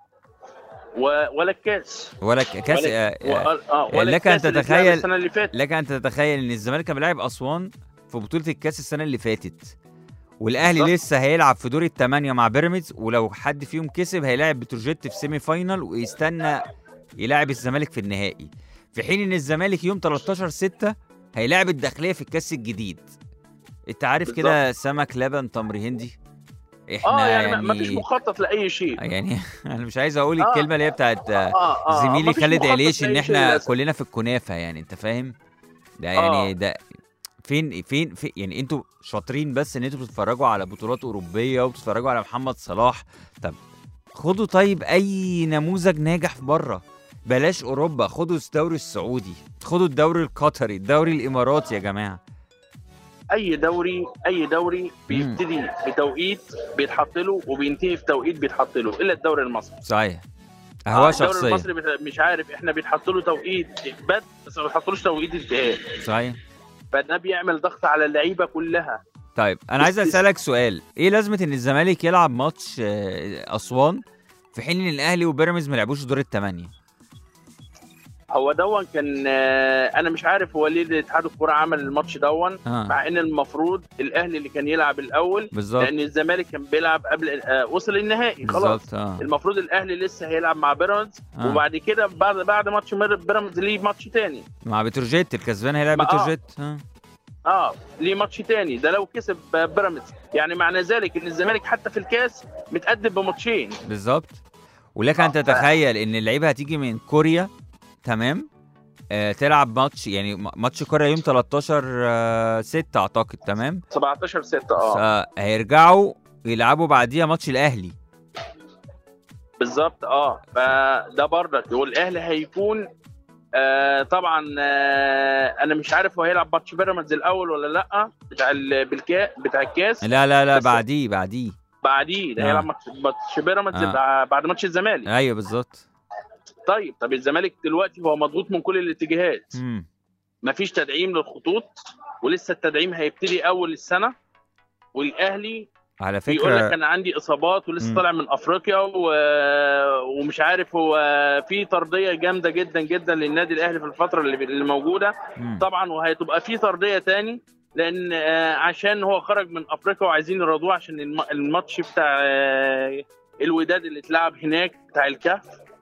و... ولا الكاس ولا ك- كاس ولا... آه، و... آه، آه ولا لك أن الكاس اللي اتلعب تتخيل- السنه اللي فاتت لك ان تتخيل ان الزمالك كان بيلعب اسوان في بطوله الكاس السنه اللي فاتت والاهلي بالظبط. لسه هيلعب في دور الثمانيه مع بيراميدز ولو حد فيهم كسب هيلاعب بتروجيت في سيمي فاينال ويستنى يلاعب الزمالك في النهائي في حين ان الزمالك يوم 13 6 هيلاعب الداخليه في الكاس الجديد انت عارف كده سمك لبن تمر هندي احنا اه يعني, يعني ما فيش مخطط لاي شيء يعني انا مش عايز اقول آه. الكلمه اللي هي بتاعت اه اه زميلي مفيش خالد مخطط عليش ان لأي شيء احنا للأسف. كلنا في الكنافه يعني انت فاهم ده يعني آه. ده فين فين في يعني انتوا شاطرين بس ان انتوا بتتفرجوا على بطولات اوروبيه وبتتفرجوا على محمد صلاح طب خدوا طيب اي نموذج ناجح في بره بلاش اوروبا خدوا الدوري السعودي خدوا الدوري القطري الدوري الاماراتي يا جماعه اي دوري اي دوري بيبتدي بتوقيت بيتحط له وبينتهي في توقيت بيتحط له الا الدوري المصري صحيح آه، هو الدوري شخصيه المصري بت- مش عارف احنا بيتحط له توقيت بد بس ما بيتحطلوش توقيت انتهاء صحيح فده بيعمل ضغط على اللعيبه كلها طيب انا عايز بس- اسالك سؤال ايه لازمه ان الزمالك يلعب ماتش آه، اسوان في حين ان الاهلي وبيراميدز ما لعبوش دور الثمانيه هو دون كان آه، انا مش عارف هو ليه اتحاد الكوره عمل الماتش دون اه مع ان المفروض الاهلي اللي كان يلعب الاول بالظبط لان الزمالك كان بيلعب قبل آه، وصل النهائي خلاص بالظبط اه المفروض الاهلي لسه هيلعب مع بيراميدز آه. وبعد كده بعد بعد ماتش مر- بيراميدز ليه ماتش تاني مع بتروجيت الكسبان هيلعب ما- آه. بتروجيت اه اه ليه ماتش تاني ده لو كسب آه، بيراميدز يعني معنى ذلك ان الزمالك حتى في الكاس متقدم بماتشين بالظبط ولك ان آه، ف- تتخيل ان اللعيبه هتيجي من كوريا تمام آه تلعب ماتش يعني م- ماتش كوريا يوم 13 آه 6 اعتقد تمام 17 6 اه فهيرجعوا يلعبوا بعديها ماتش الاهلي بالظبط اه فده برضك والاهلي هيكون آه طبعا آه انا مش عارف هو هيلعب ماتش بيراميدز الاول ولا لا بتاع ال- بالكا بتاع الكاس لا لا لا بس- بعديه بعديه بعديه ده آه. هيلعب ماتش ماتش بيراميدز آه. بع- بعد ماتش الزمالك ايوه بالظبط طيب طب الزمالك دلوقتي هو مضغوط من كل الاتجاهات مم. مفيش تدعيم للخطوط ولسه التدعيم هيبتدي اول السنه والاهلي على بيقول لك فكره انا عندي اصابات ولسه مم. طالع من افريقيا و... ومش عارف هو في طرديه جامده جدا جدا للنادي الاهلي في الفتره اللي, اللي موجوده مم. طبعا وهتبقى في طرديه تاني لان آه، عشان هو خرج من افريقيا وعايزين يرضوه عشان الم- الماتش بتاع آه، الوداد اللي اتلعب هناك بتاع الكهف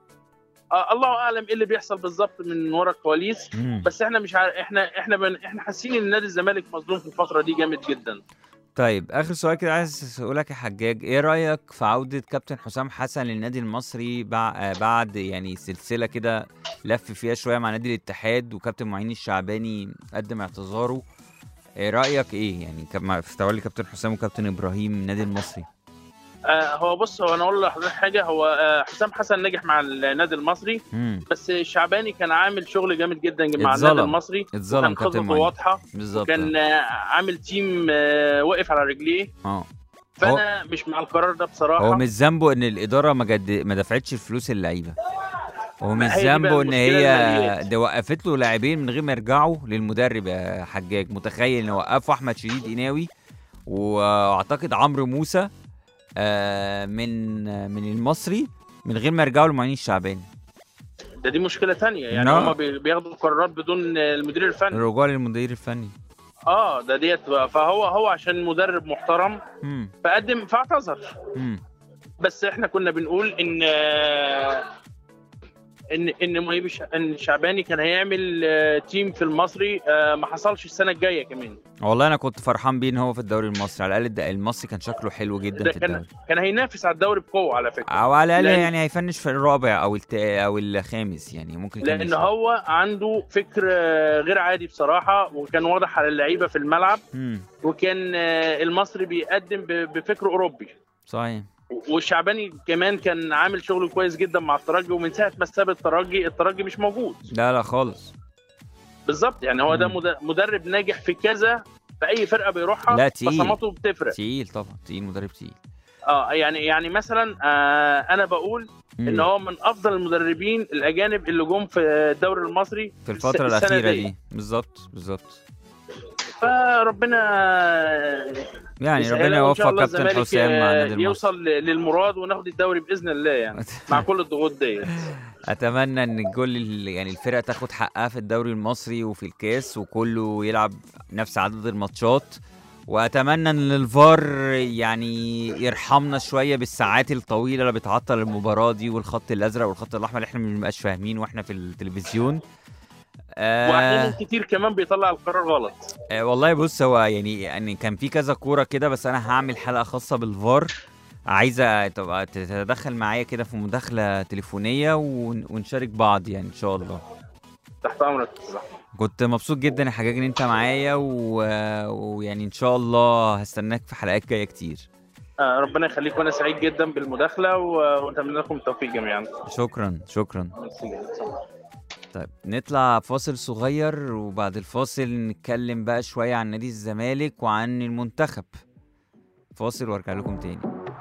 آه، الله اعلم ايه اللي بيحصل بالظبط من ورا الكواليس مم. بس احنا مش عارف احنا احنا بن... احنا حاسين ان نادي الزمالك مظلوم في الفتره دي جامد جدا طيب اخر سؤال كده عايز اسالك يا حجاج ايه رايك في عوده كابتن حسام حسن للنادي المصري بع- آه، بعد يعني سلسله كده لف فيها شويه مع نادي الاتحاد وكابتن معين الشعباني قدم اعتذاره ايه رايك ايه يعني كما- في تولي كابتن حسام وكابتن ابراهيم النادي المصري آه هو بص هو انا اقول لحضرتك حاجه هو آه حسام حسن نجح مع النادي المصري امم بس الشعباني كان عامل شغل جامد جدا مع اتظلم. النادي المصري اتظلم كان كابتن خطته معين واضحه بالظبط كان آه عامل تيم آه واقف على رجليه اه فانا مش مع القرار ده بصراحه هو مش ذنبه ان الاداره ما جد ما دفعتش الفلوس اللعيبه هو مش هي دي بقى ذنبه ان المشكلة هي الماليات. ده وقفت له لاعبين من غير ما يرجعوا للمدرب يا حجاج متخيل ان وقفوا احمد شديد قناوي واعتقد عمرو موسى آه، من آه، من المصري من غير ما يرجعوا للمعين الشعباني ده دي مشكله تانية يعني نعم. هم بياخدوا قرارات بدون آه، المدير الفني الرجوع للمدير الفني اه ده ديت بقى. فهو هو عشان مدرب محترم مم. فقدم فاعتذر مم. بس احنا كنا بنقول ان آه، ان ان مهيب الش- ان الشعباني كان هيعمل آه، تيم في المصري آه، ما حصلش السنه الجايه كمان والله انا كنت فرحان بيه ان هو في الدوري المصري على الاقل الد- المصري كان شكله حلو جدا ده في كان الدوري كان هينافس على الدوري بقوه على فكره او على الاقل لأن- يعني هيفنش في الرابع او الت... او الخامس يعني ممكن يكمل لان شوية. هو عنده فكر آه، غير عادي بصراحه وكان واضح على اللعيبه في الملعب مم. وكان آه، المصري بيقدم ب- بفكر اوروبي صحيح والشعباني كمان كان عامل شغل كويس جدا مع الترجي ومن ساعه ما ساب الترجي الترجي مش موجود لا لا خالص بالظبط يعني هو ده مم. مد- مدرب ناجح في كذا في اي فرقه بيروحها لا، تقيل. بصماته بتفرق تقيل طبعا تقيل مدرب تقيل اه يعني يعني مثلا آه انا بقول مم. ان هو من افضل المدربين الاجانب اللي جم في الدوري المصري في الفترة الس- السنة الأخيرة دي بالظبط بالظبط فربنا يعني يسهلها ربنا وإن شاء يوفق الله كابتن الزمالك، حسام مع آه، النادي المصري يوصل ل- للمراد وناخد الدوري باذن الله يعني مع كل الضغوط ديت اتمنى ان الجول ال- يعني الفرقه تاخد حقها في الدوري المصري وفي الكاس وكله يلعب نفس عدد الماتشات واتمنى ان الفار يعني يرحمنا شويه بالساعات الطويله اللي بتعطل المباراه دي والخط الازرق والخط الاحمر اللي احنا ما بنبقاش فاهمين واحنا في التلفزيون واحيانا آه كتير كمان بيطلع القرار غلط آه والله بص هو يعني يعني كان في كذا كوره كده بس انا هعمل حلقه خاصه بالفار عايزه تبقى تتدخل معايا كده في مداخله تليفونيه ون- ونشارك بعض يعني ان شاء الله تحت امرك كنت مبسوط جدا يا حجاج ان انت معايا و- ويعني ان شاء الله هستناك في حلقات جايه كتير آه ربنا يخليك وانا سعيد جدا بالمداخله و- واتمنى لكم التوفيق جميعا شكرا شكرا ميرسي جداً. طيب نطلع فاصل صغير وبعد الفاصل نتكلم بقى شويه عن نادي الزمالك وعن المنتخب فاصل وارجع لكم تاني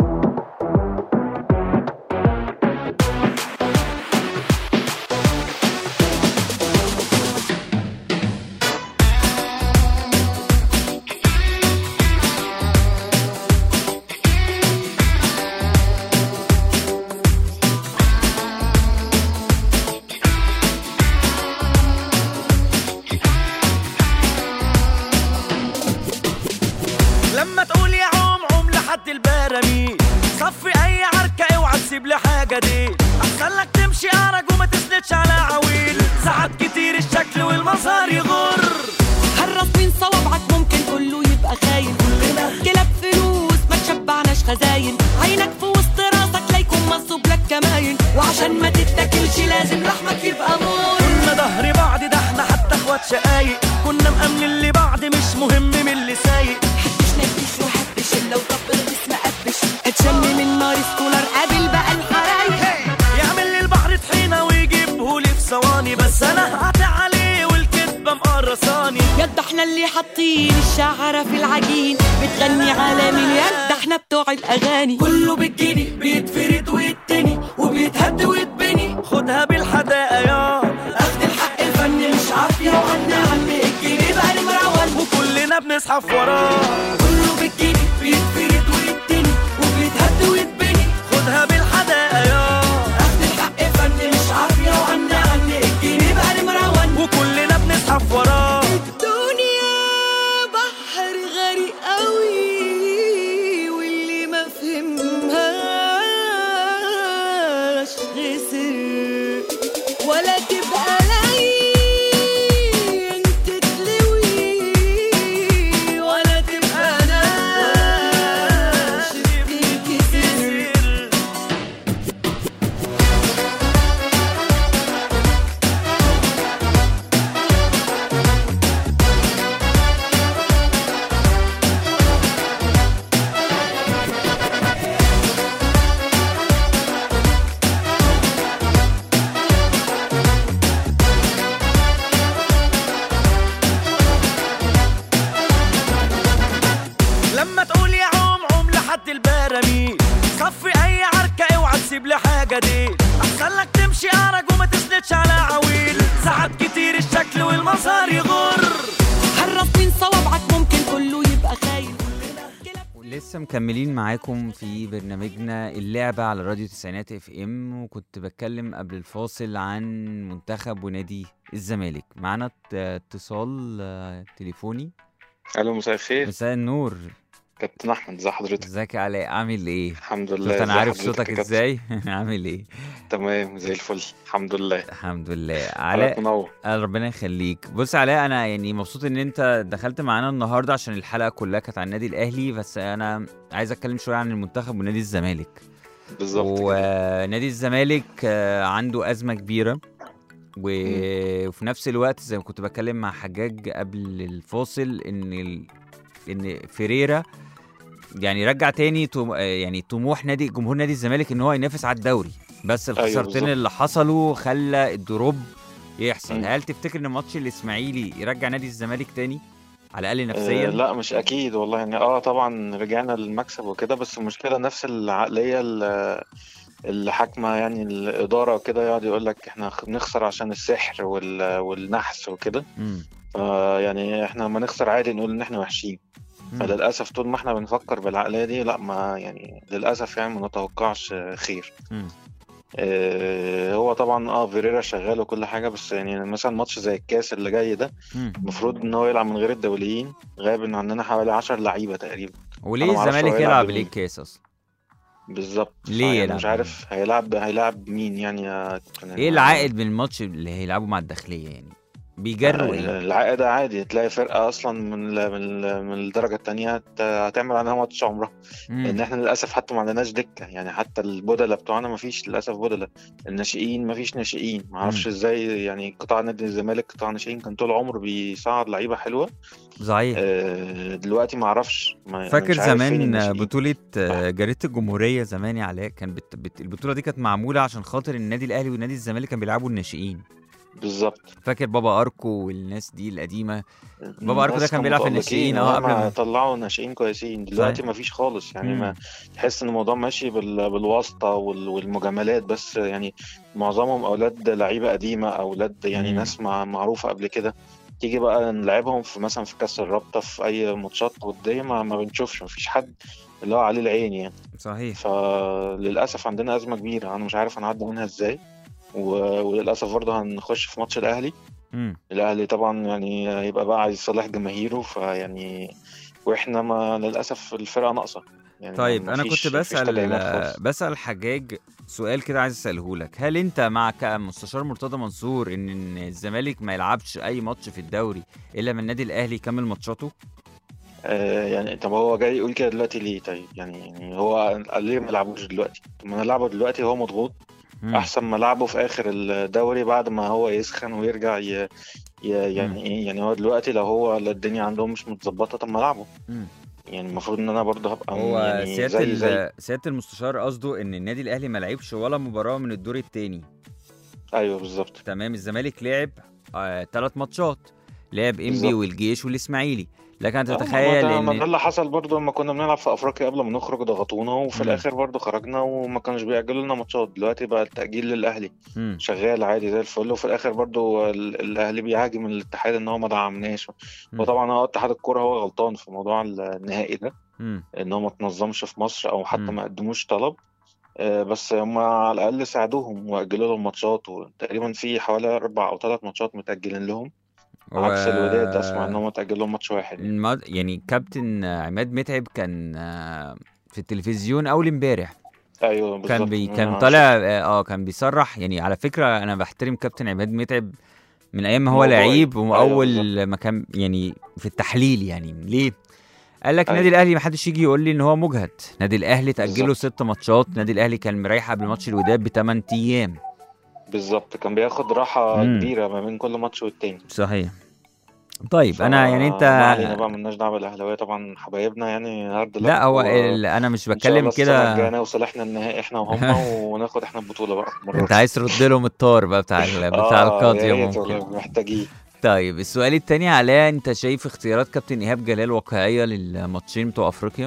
لما تقول يا عم عم لحد البراميل صفي اي عركة اوعى تسيب لي حاجة دي احسن لك تمشي ارج وما تسندش على عويل ساعات كتير الشكل والمظهر يغر حرص من صوابعك ممكن كله يبقى خاين كلاب فلوس ما تشبعناش خزاين عينك في وسط راسك لا يكون منصوب لك كماين وعشان ما تتاكلش لازم لحمك يبقى مر كنا ظهر بعض ده حاطين الشعرة في العجين بتغني على مليان ده احنا بتوع الاغاني كله بالجني بيتفرد ويتني وبيتهد ويتبني خدها بالحداقة يا اخد الحق الفني مش عافية وغنى عن الجنيه بقى المروان وكلنا بنزحف وراه كله بالجني بيتفرد ويتني وبيتهد ويتبني خدها بالحداقة يا اخد الحق الفني مش عافية وغنى عن الجنيه بقى المروان وكلنا بنزحف وراه الدنيا بحر غريق قوي واللي ما فهمهاش خسر ولا تبقى لين تتلوي ولا تبقى ناشف تنكسر لما تقول يا عوم عوم لحد البراميل صفي اي عركة اوعى تسيب لي حاجة دي احسن لك تمشي اعرج وما تسندش على عويل ساعات كتير الشكل والمظهر يغر حرص من صوابعك ممكن كله يبقى خاين لسه مكملين معاكم في برنامجنا اللعبة على راديو تسعينات اف ام وكنت بتكلم قبل الفاصل عن منتخب ونادي الزمالك معانا ات- اتصال آه، تليفوني الو مساء الخير مساء النور كابتن احمد ازي حضرتك ازيك يا علاء عامل ايه؟ الحمد شفت لله انا ازي عارف حضرتك صوتك يا كابتن؟ ازاي عامل ايه؟ تمام زي الفل الحمد لله الحمد لله حضرتك علاء منور آه، ربنا يخليك بص علاء انا يعني مبسوط ان انت دخلت معانا النهارده عشان الحلقه كلها كانت عن النادي الاهلي بس انا عايز اتكلم شويه عن المنتخب ونادي الزمالك بالظبط كده. ونادي الزمالك آه، عنده ازمه كبيره و- وفي نفس الوقت زي ما كنت بتكلم مع حجاج قبل الفاصل ان ال... ان فيريرا يعني رجع تاني طم... آه، يعني طموح نادي جمهور نادي الزمالك ان هو ينافس على الدوري بس الخسارتين بالظبط. اللي حصلوا خلى الدروب يحصل مم. هل تفتكر ان ماتش الاسماعيلي يرجع نادي الزمالك تاني على الاقل نفسيا آه لا مش اكيد والله يعني اه طبعا رجعنا للمكسب وكده بس المشكله نفس العقليه ال- اللي حاكمه يعني الاداره وكده يقعد يقول لك احنا خ- بنخسر عشان السحر وال- والنحس وكده مم. آه يعني احنا لما نخسر عادي نقول ان احنا وحشين مم. فللاسف طول ما احنا بنفكر بالعقليه دي لا ما يعني للاسف يعني ما نتوقعش آه، خير مم. آه، هو طبعا اه فيريرا شغال وكل حاجه بس يعني مثلا ماتش زي الكاس اللي جاي ده مم. المفروض ان هو يلعب من غير الدوليين غاب ان عندنا حوالي 10 لعيبه تقريبا وليه أنا معرفش هو الزمالك يلعب يلعب بمين. ليه الكاس اصلا بالظبط ليه يعني يلعب مش عارف هيلعب هيلعب مين يعني يا كابتن ايه العائد من الماتش اللي هيلعبوا مع الداخليه يعني بيجروا ايه العائد عادي تلاقي فرقه اصلا من ال- من ال- من الدرجه الثانيه هتعمل عنها ماتش عمرها لان مم. احنا للاسف حتى ما عندناش دكه يعني حتى البدله بتوعنا ما فيش للاسف بدله الناشئين ما فيش ناشئين ما اعرفش مم. ازاي يعني قطاع نادي الزمالك قطاع ناشئين كان طول عمره بيصعد لعيبه حلوه صحيح آه، دلوقتي ما اعرفش ما- يعني فاكر مش عارف فين زمان الناشئين. بطولة آه، جريدة الجمهورية زمان يا علاء كان بت... بت... البطولة دي كانت معمولة عشان خاطر النادي الأهلي والنادي الزمالك كانوا بيلعبوا الناشئين بالظبط فاكر بابا أركو والناس دي القديمة بابا أركو ده بس كان كانوا بيلعب في متألقين، الناشئين اه قبل هما ما طلعوا ناشئين كويسين دلوقتي صحيح. ما فيش خالص يعني مم. ما تحس ان الموضوع ماشي بال... بالواسطه وال... والمجاملات بس يعني معظمهم اولاد لعيبه قديمه اولاد يعني مم. ناس مع... معروفه قبل كده تيجي بقى نلعبهم في مثلا في كاس الرابطه في اي ماتشات وديه ما, ما بنشوفش ما فيش حد اللي هو عليه العين يعني صحيح فللاسف عندنا ازمه كبيره انا مش عارف هنعدي منها ازاي و... وللاسف برضه هنخش في ماتش الاهلي مم. الاهلي طبعا يعني هيبقى بقى عايز يصالح جماهيره فيعني واحنا ما للاسف الفرقه ناقصه يعني طيب ما أنا فيش- كنت ما فيش بسأل تدعيمات خالص. بسأل حجاج سؤال كده عايز أسأله لك هل أنت مع كمستشار مرتضى منصور إن إن الزمالك ما يلعبش أي ماتش في الدوري إلا من النادي الأهلي يكمل ماتشاته؟ آه يعني طب هو جاي يقول كده دلوقتي ليه طيب يعني يعني هو ليه ما لعبوش دلوقتي طب ما نلعبه دلوقتي هو مضغوط مم. احسن ما لعبه في اخر الدوري بعد ما هو يسخن ويرجع ي... ي... يعني ايه يعني هو دلوقتي لو هو الدنيا عندهم مش متظبطه طب ما لعبه مم. يعني المفروض ان انا برضه هبقى هو يعني سياده زي زي ال- سياده المستشار قصده ان النادي الاهلي ما لعبش ولا مباراه من الدور الثاني ايوه بالظبط تمام الزمالك لعب ثلاث ماتشات لعب انبي بالظبط. والجيش والاسماعيلي لكن انت آه، ما تتخيل ده, ما ده ان اللي حصل برضو لما كنا بنلعب في افريقيا قبل ما نخرج ضغطونا وفي مم. الاخر برضو خرجنا وما كانوش بيأجلوا لنا ماتشات دلوقتي بقى التأجيل للاهلي مم. شغال عادي زي الفل وفي الاخر برضو ال- الاهلي بيهاجم الاتحاد ان هو ما دعمناش مم. وطبعا هو اتحاد الكوره هو غلطان في موضوع النهائي ده مم. ان هو ما تنظمش في مصر او حتى مم. ما قدموش طلب آه، بس هم على الاقل ساعدوهم واجلوا لهم ماتشات وتقريبا في حوالي اربع او ثلاث ماتشات متاجلين لهم عكس الوداد اسمع ان هم اتاجل لهم ماتش واحد الم- يعني كابتن عماد متعب كان آه، في التلفزيون اول امبارح ايوه كان بالظبط بي أنا كان شفت. طالع اه آه، كان بيصرح يعني على فكره انا بحترم كابتن عماد متعب من ايام ما هو موضوعي. لعيب أيوة واول ما كان يعني في التحليل يعني ليه قال لك أيوة. النادي الاهلي ما حدش يجي يقول لي ان هو مجهد نادي الاهلي تاجله بالظبط. ست ماتشات نادي الاهلي كان مريح قبل ماتش الوداد بثمان ايام بالظبط كان بياخد راحه مم. كبيره ما بين كل ماتش والتاني صحيح طيب انا يعني انت ما علينا بقى ملناش دعوه بالاهلاويه طبعا حبايبنا يعني هارد لك لا هو و- ال- انا مش إن شاء بتكلم الله السنة كده الجاية نوصل احنا النهائي احنا وهم وناخد احنا البطولة بقى مرة انت عايز ترد لهم الطار بقى بتاع ال- بتاع آه، القاضية يا ريت ممكن والله محتاجين طيب السؤال التاني علاء انت شايف اختيارات كابتن ايهاب جلال واقعية للماتشين بتوع افريقيا؟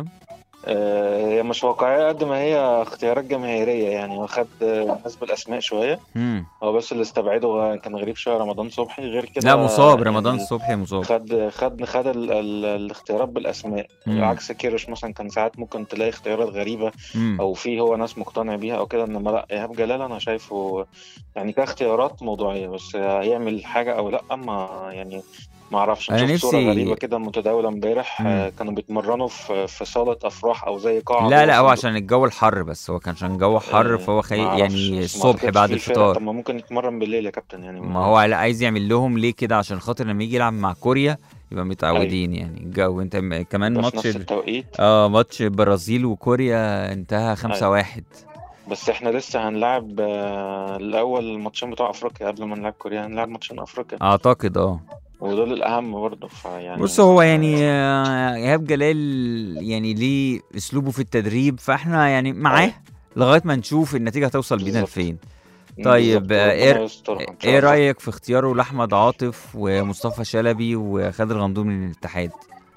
آه، هي مش واقعية قد ما هي اختيارات جماهيرية يعني هو خد آه، حسب الأسماء شوية مم. هو بس اللي استبعده كان غريب شوية رمضان صبحي غير كده لا مصاب يعني رمضان صبحي مصاب خد خد خد ال ال الاختيارات بالأسماء مم. عكس كيروش مثلا كان ساعات ممكن تلاقي اختيارات غريبة مم. أو في هو ناس مقتنع بيها أو كده إنما لا إيهاب جلال أنا شايفه يعني كاختيارات موضوعية بس هيعمل حاجة أو لأ ما يعني ما اعرفش أنا شفت صورة نفسي- غريبة كده متداولة امبارح مم. آه، كانوا بيتمرنوا في في صالة أفراح أو زي قاعة لا جوه لا هو فندق. عشان الجو الحر بس هو كان عشان الجو حر آه، فهو خي... ما أعرفش، يعني بس ما الصبح أعتقدش بعد في فرق. الفطار طب ما ممكن يتمرن بالليل يا كابتن يعني ما هو لا عايز يعمل لهم ليه كده عشان خاطر لما يجي يلعب مع كوريا يبقى متعودين يعني الجو انت م- كمان يبقى في ماتش نفس ال- التوقيت اه ماتش البرازيل وكوريا انتهى خمسة أيوة. واحد بس احنا لسه هنلعب آه، الأول الماتشين بتوع أفريقيا قبل ما نلعب كوريا هنلعب ماتشين أفريقيا اعتقد اه ودول الأهم برضه فيعني بص هو يعني آه، ايهاب جلال يعني ليه اسلوبه في التدريب فاحنا يعني معاه أيوة. لغايه ما نشوف النتيجه هتوصل بينا بالظبط. لفين طيب، بالظبط، آه، وربنا إيه- يسترها إن شاء ايه الله. رايك في اختياره لاحمد عاطف ومصطفى شلبي وخالد الغندور من الاتحاد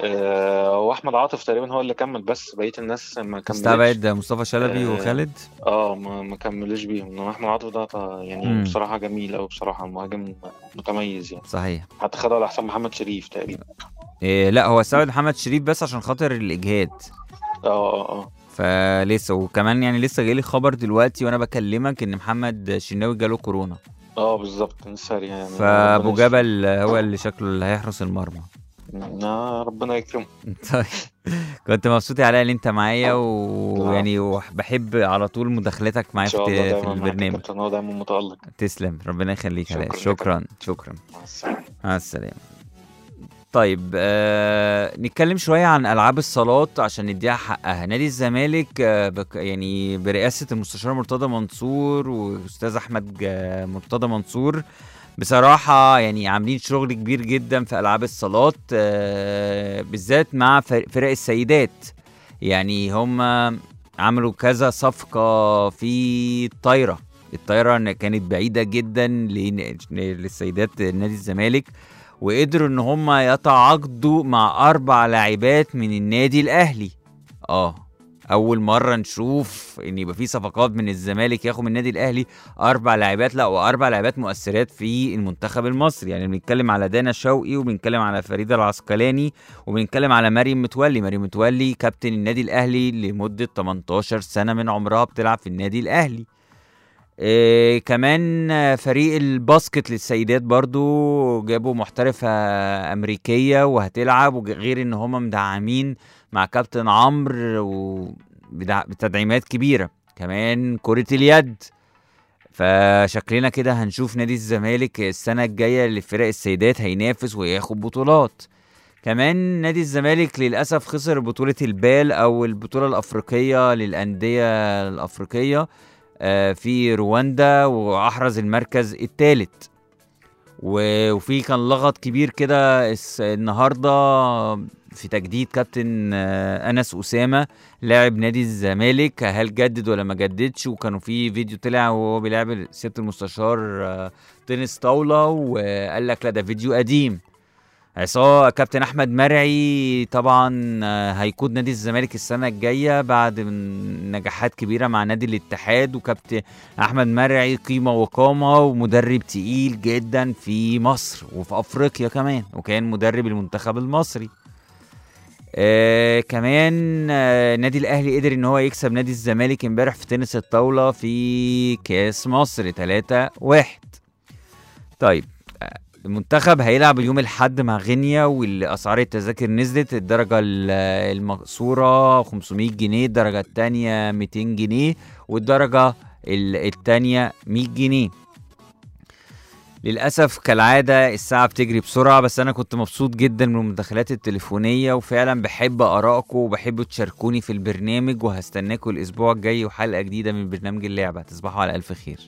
آه، واحمد عاطف تقريبا هو اللي كمل بس بقيه الناس ما كملتش تستبعد مصطفى شلبي آه، وخالد اه ما ما كملوش بيهم انما احمد عاطف ده ط- يعني مم. بصراحه جميل قوي بصراحه مهاجم متميز يعني صحيح حتى خدها على حساب محمد شريف تقريبا إيه لا هو استبعد محمد شريف بس عشان خاطر الاجهاد اه اه اه فلسه وكمان يعني لسه جايلي خبر دلوقتي وانا بكلمك ان محمد شناوي جاله كورونا اه بالظبط لسه يعني فابو ربنا جبل هو اللي شكله اللي هيحرس المرمى يستر. آه ربنا يكرمه طيب كنت مبسوط يا علاء ان انت معايا ويعني وبحب على طول مداخلتك ان معايا في, شاء الله في دايما معاك يا البرنامج كابتن هو دايما متالق تسلم ربنا يخليك يا علاء شكراً. شكرا شكرا مع السلامه مع السلامة طيب آه نتكلم شوية عن ألعاب الصالات عشان نديها حقها نادي الزمالك آه بك يعني برئاسة المستشار مرتضى منصور وأستاذ أحمد جا- مرتضى منصور بصراحة يعني عاملين شغل كبير جدا في ألعاب الصالات آه بالذات مع فر- فرق السيدات يعني هم عملوا كذا صفقة في الطايرة الطايرة إن كانت بعيدة جدا لن- للسيدات نادي الزمالك وقدروا ان هم يتعاقدوا مع اربع لاعبات من النادي الاهلي اه اول مره نشوف ان يبقى في صفقات من الزمالك ياخد من النادي الاهلي اربع لاعبات لا واربع لاعبات مؤثرات في المنتخب المصري يعني بنتكلم على دانا شوقي وبنتكلم على فريده العسقلاني وبنتكلم على مريم متولي مريم متولي كابتن النادي الاهلي لمده 18 سنه من عمرها بتلعب في النادي الاهلي إيه كمان آه، فريق الباسكت للسيدات برضو جابوا محترفة أمريكية وهتلعب وج- غير إن هم مدعمين مع كابتن عمرو وبدع- بتدعيمات كبيرة كمان كرة اليد فشكلنا كده هنشوف نادي الزمالك السنة الجاية لفرق السيدات هينافس وياخد بطولات كمان نادي الزمالك للأسف خسر بطولة البال أو البطولة الأفريقية للأندية الأفريقية آه، في رواندا واحرز المركز الثالث وفي كان لغط كبير كده الس- النهارده في تجديد كابتن آه، انس اسامه لاعب نادي الزمالك هل جدد ولا ما جددش وكانوا في فيديو طلع وهو بيلعب سياده المستشار آه، تنس طاوله وقال لك لا ده فيديو قديم عصام كابتن احمد مرعي طبعا آه، هيقود نادي الزمالك السنه الجايه بعد من نجاحات كبيره مع نادي الاتحاد وكابتن احمد مرعي قيمه وقامه ومدرب تقيل جدا في مصر وفي افريقيا كمان وكان مدرب المنتخب المصري آه كمان آه نادي الاهلي قدر ان هو يكسب نادي الزمالك امبارح في تنس الطاوله في كاس مصر 3 1 طيب آه، المنتخب هيلعب اليوم الاحد مع غينيا والاسعار التذاكر نزلت الدرجه ال- المقصوره 500 جنيه الدرجه الثانيه 200 جنيه والدرجه الثانيه 100 جنيه للأسف كالعادة الساعة بتجري بسرعة بس أنا كنت مبسوط جدا من المداخلات التليفونية وفعلا بحب آرائكم وبحب تشاركوني في البرنامج وهستناكم الأسبوع الجاي وحلقة جديدة من برنامج اللعبة تصبحوا على ألف خير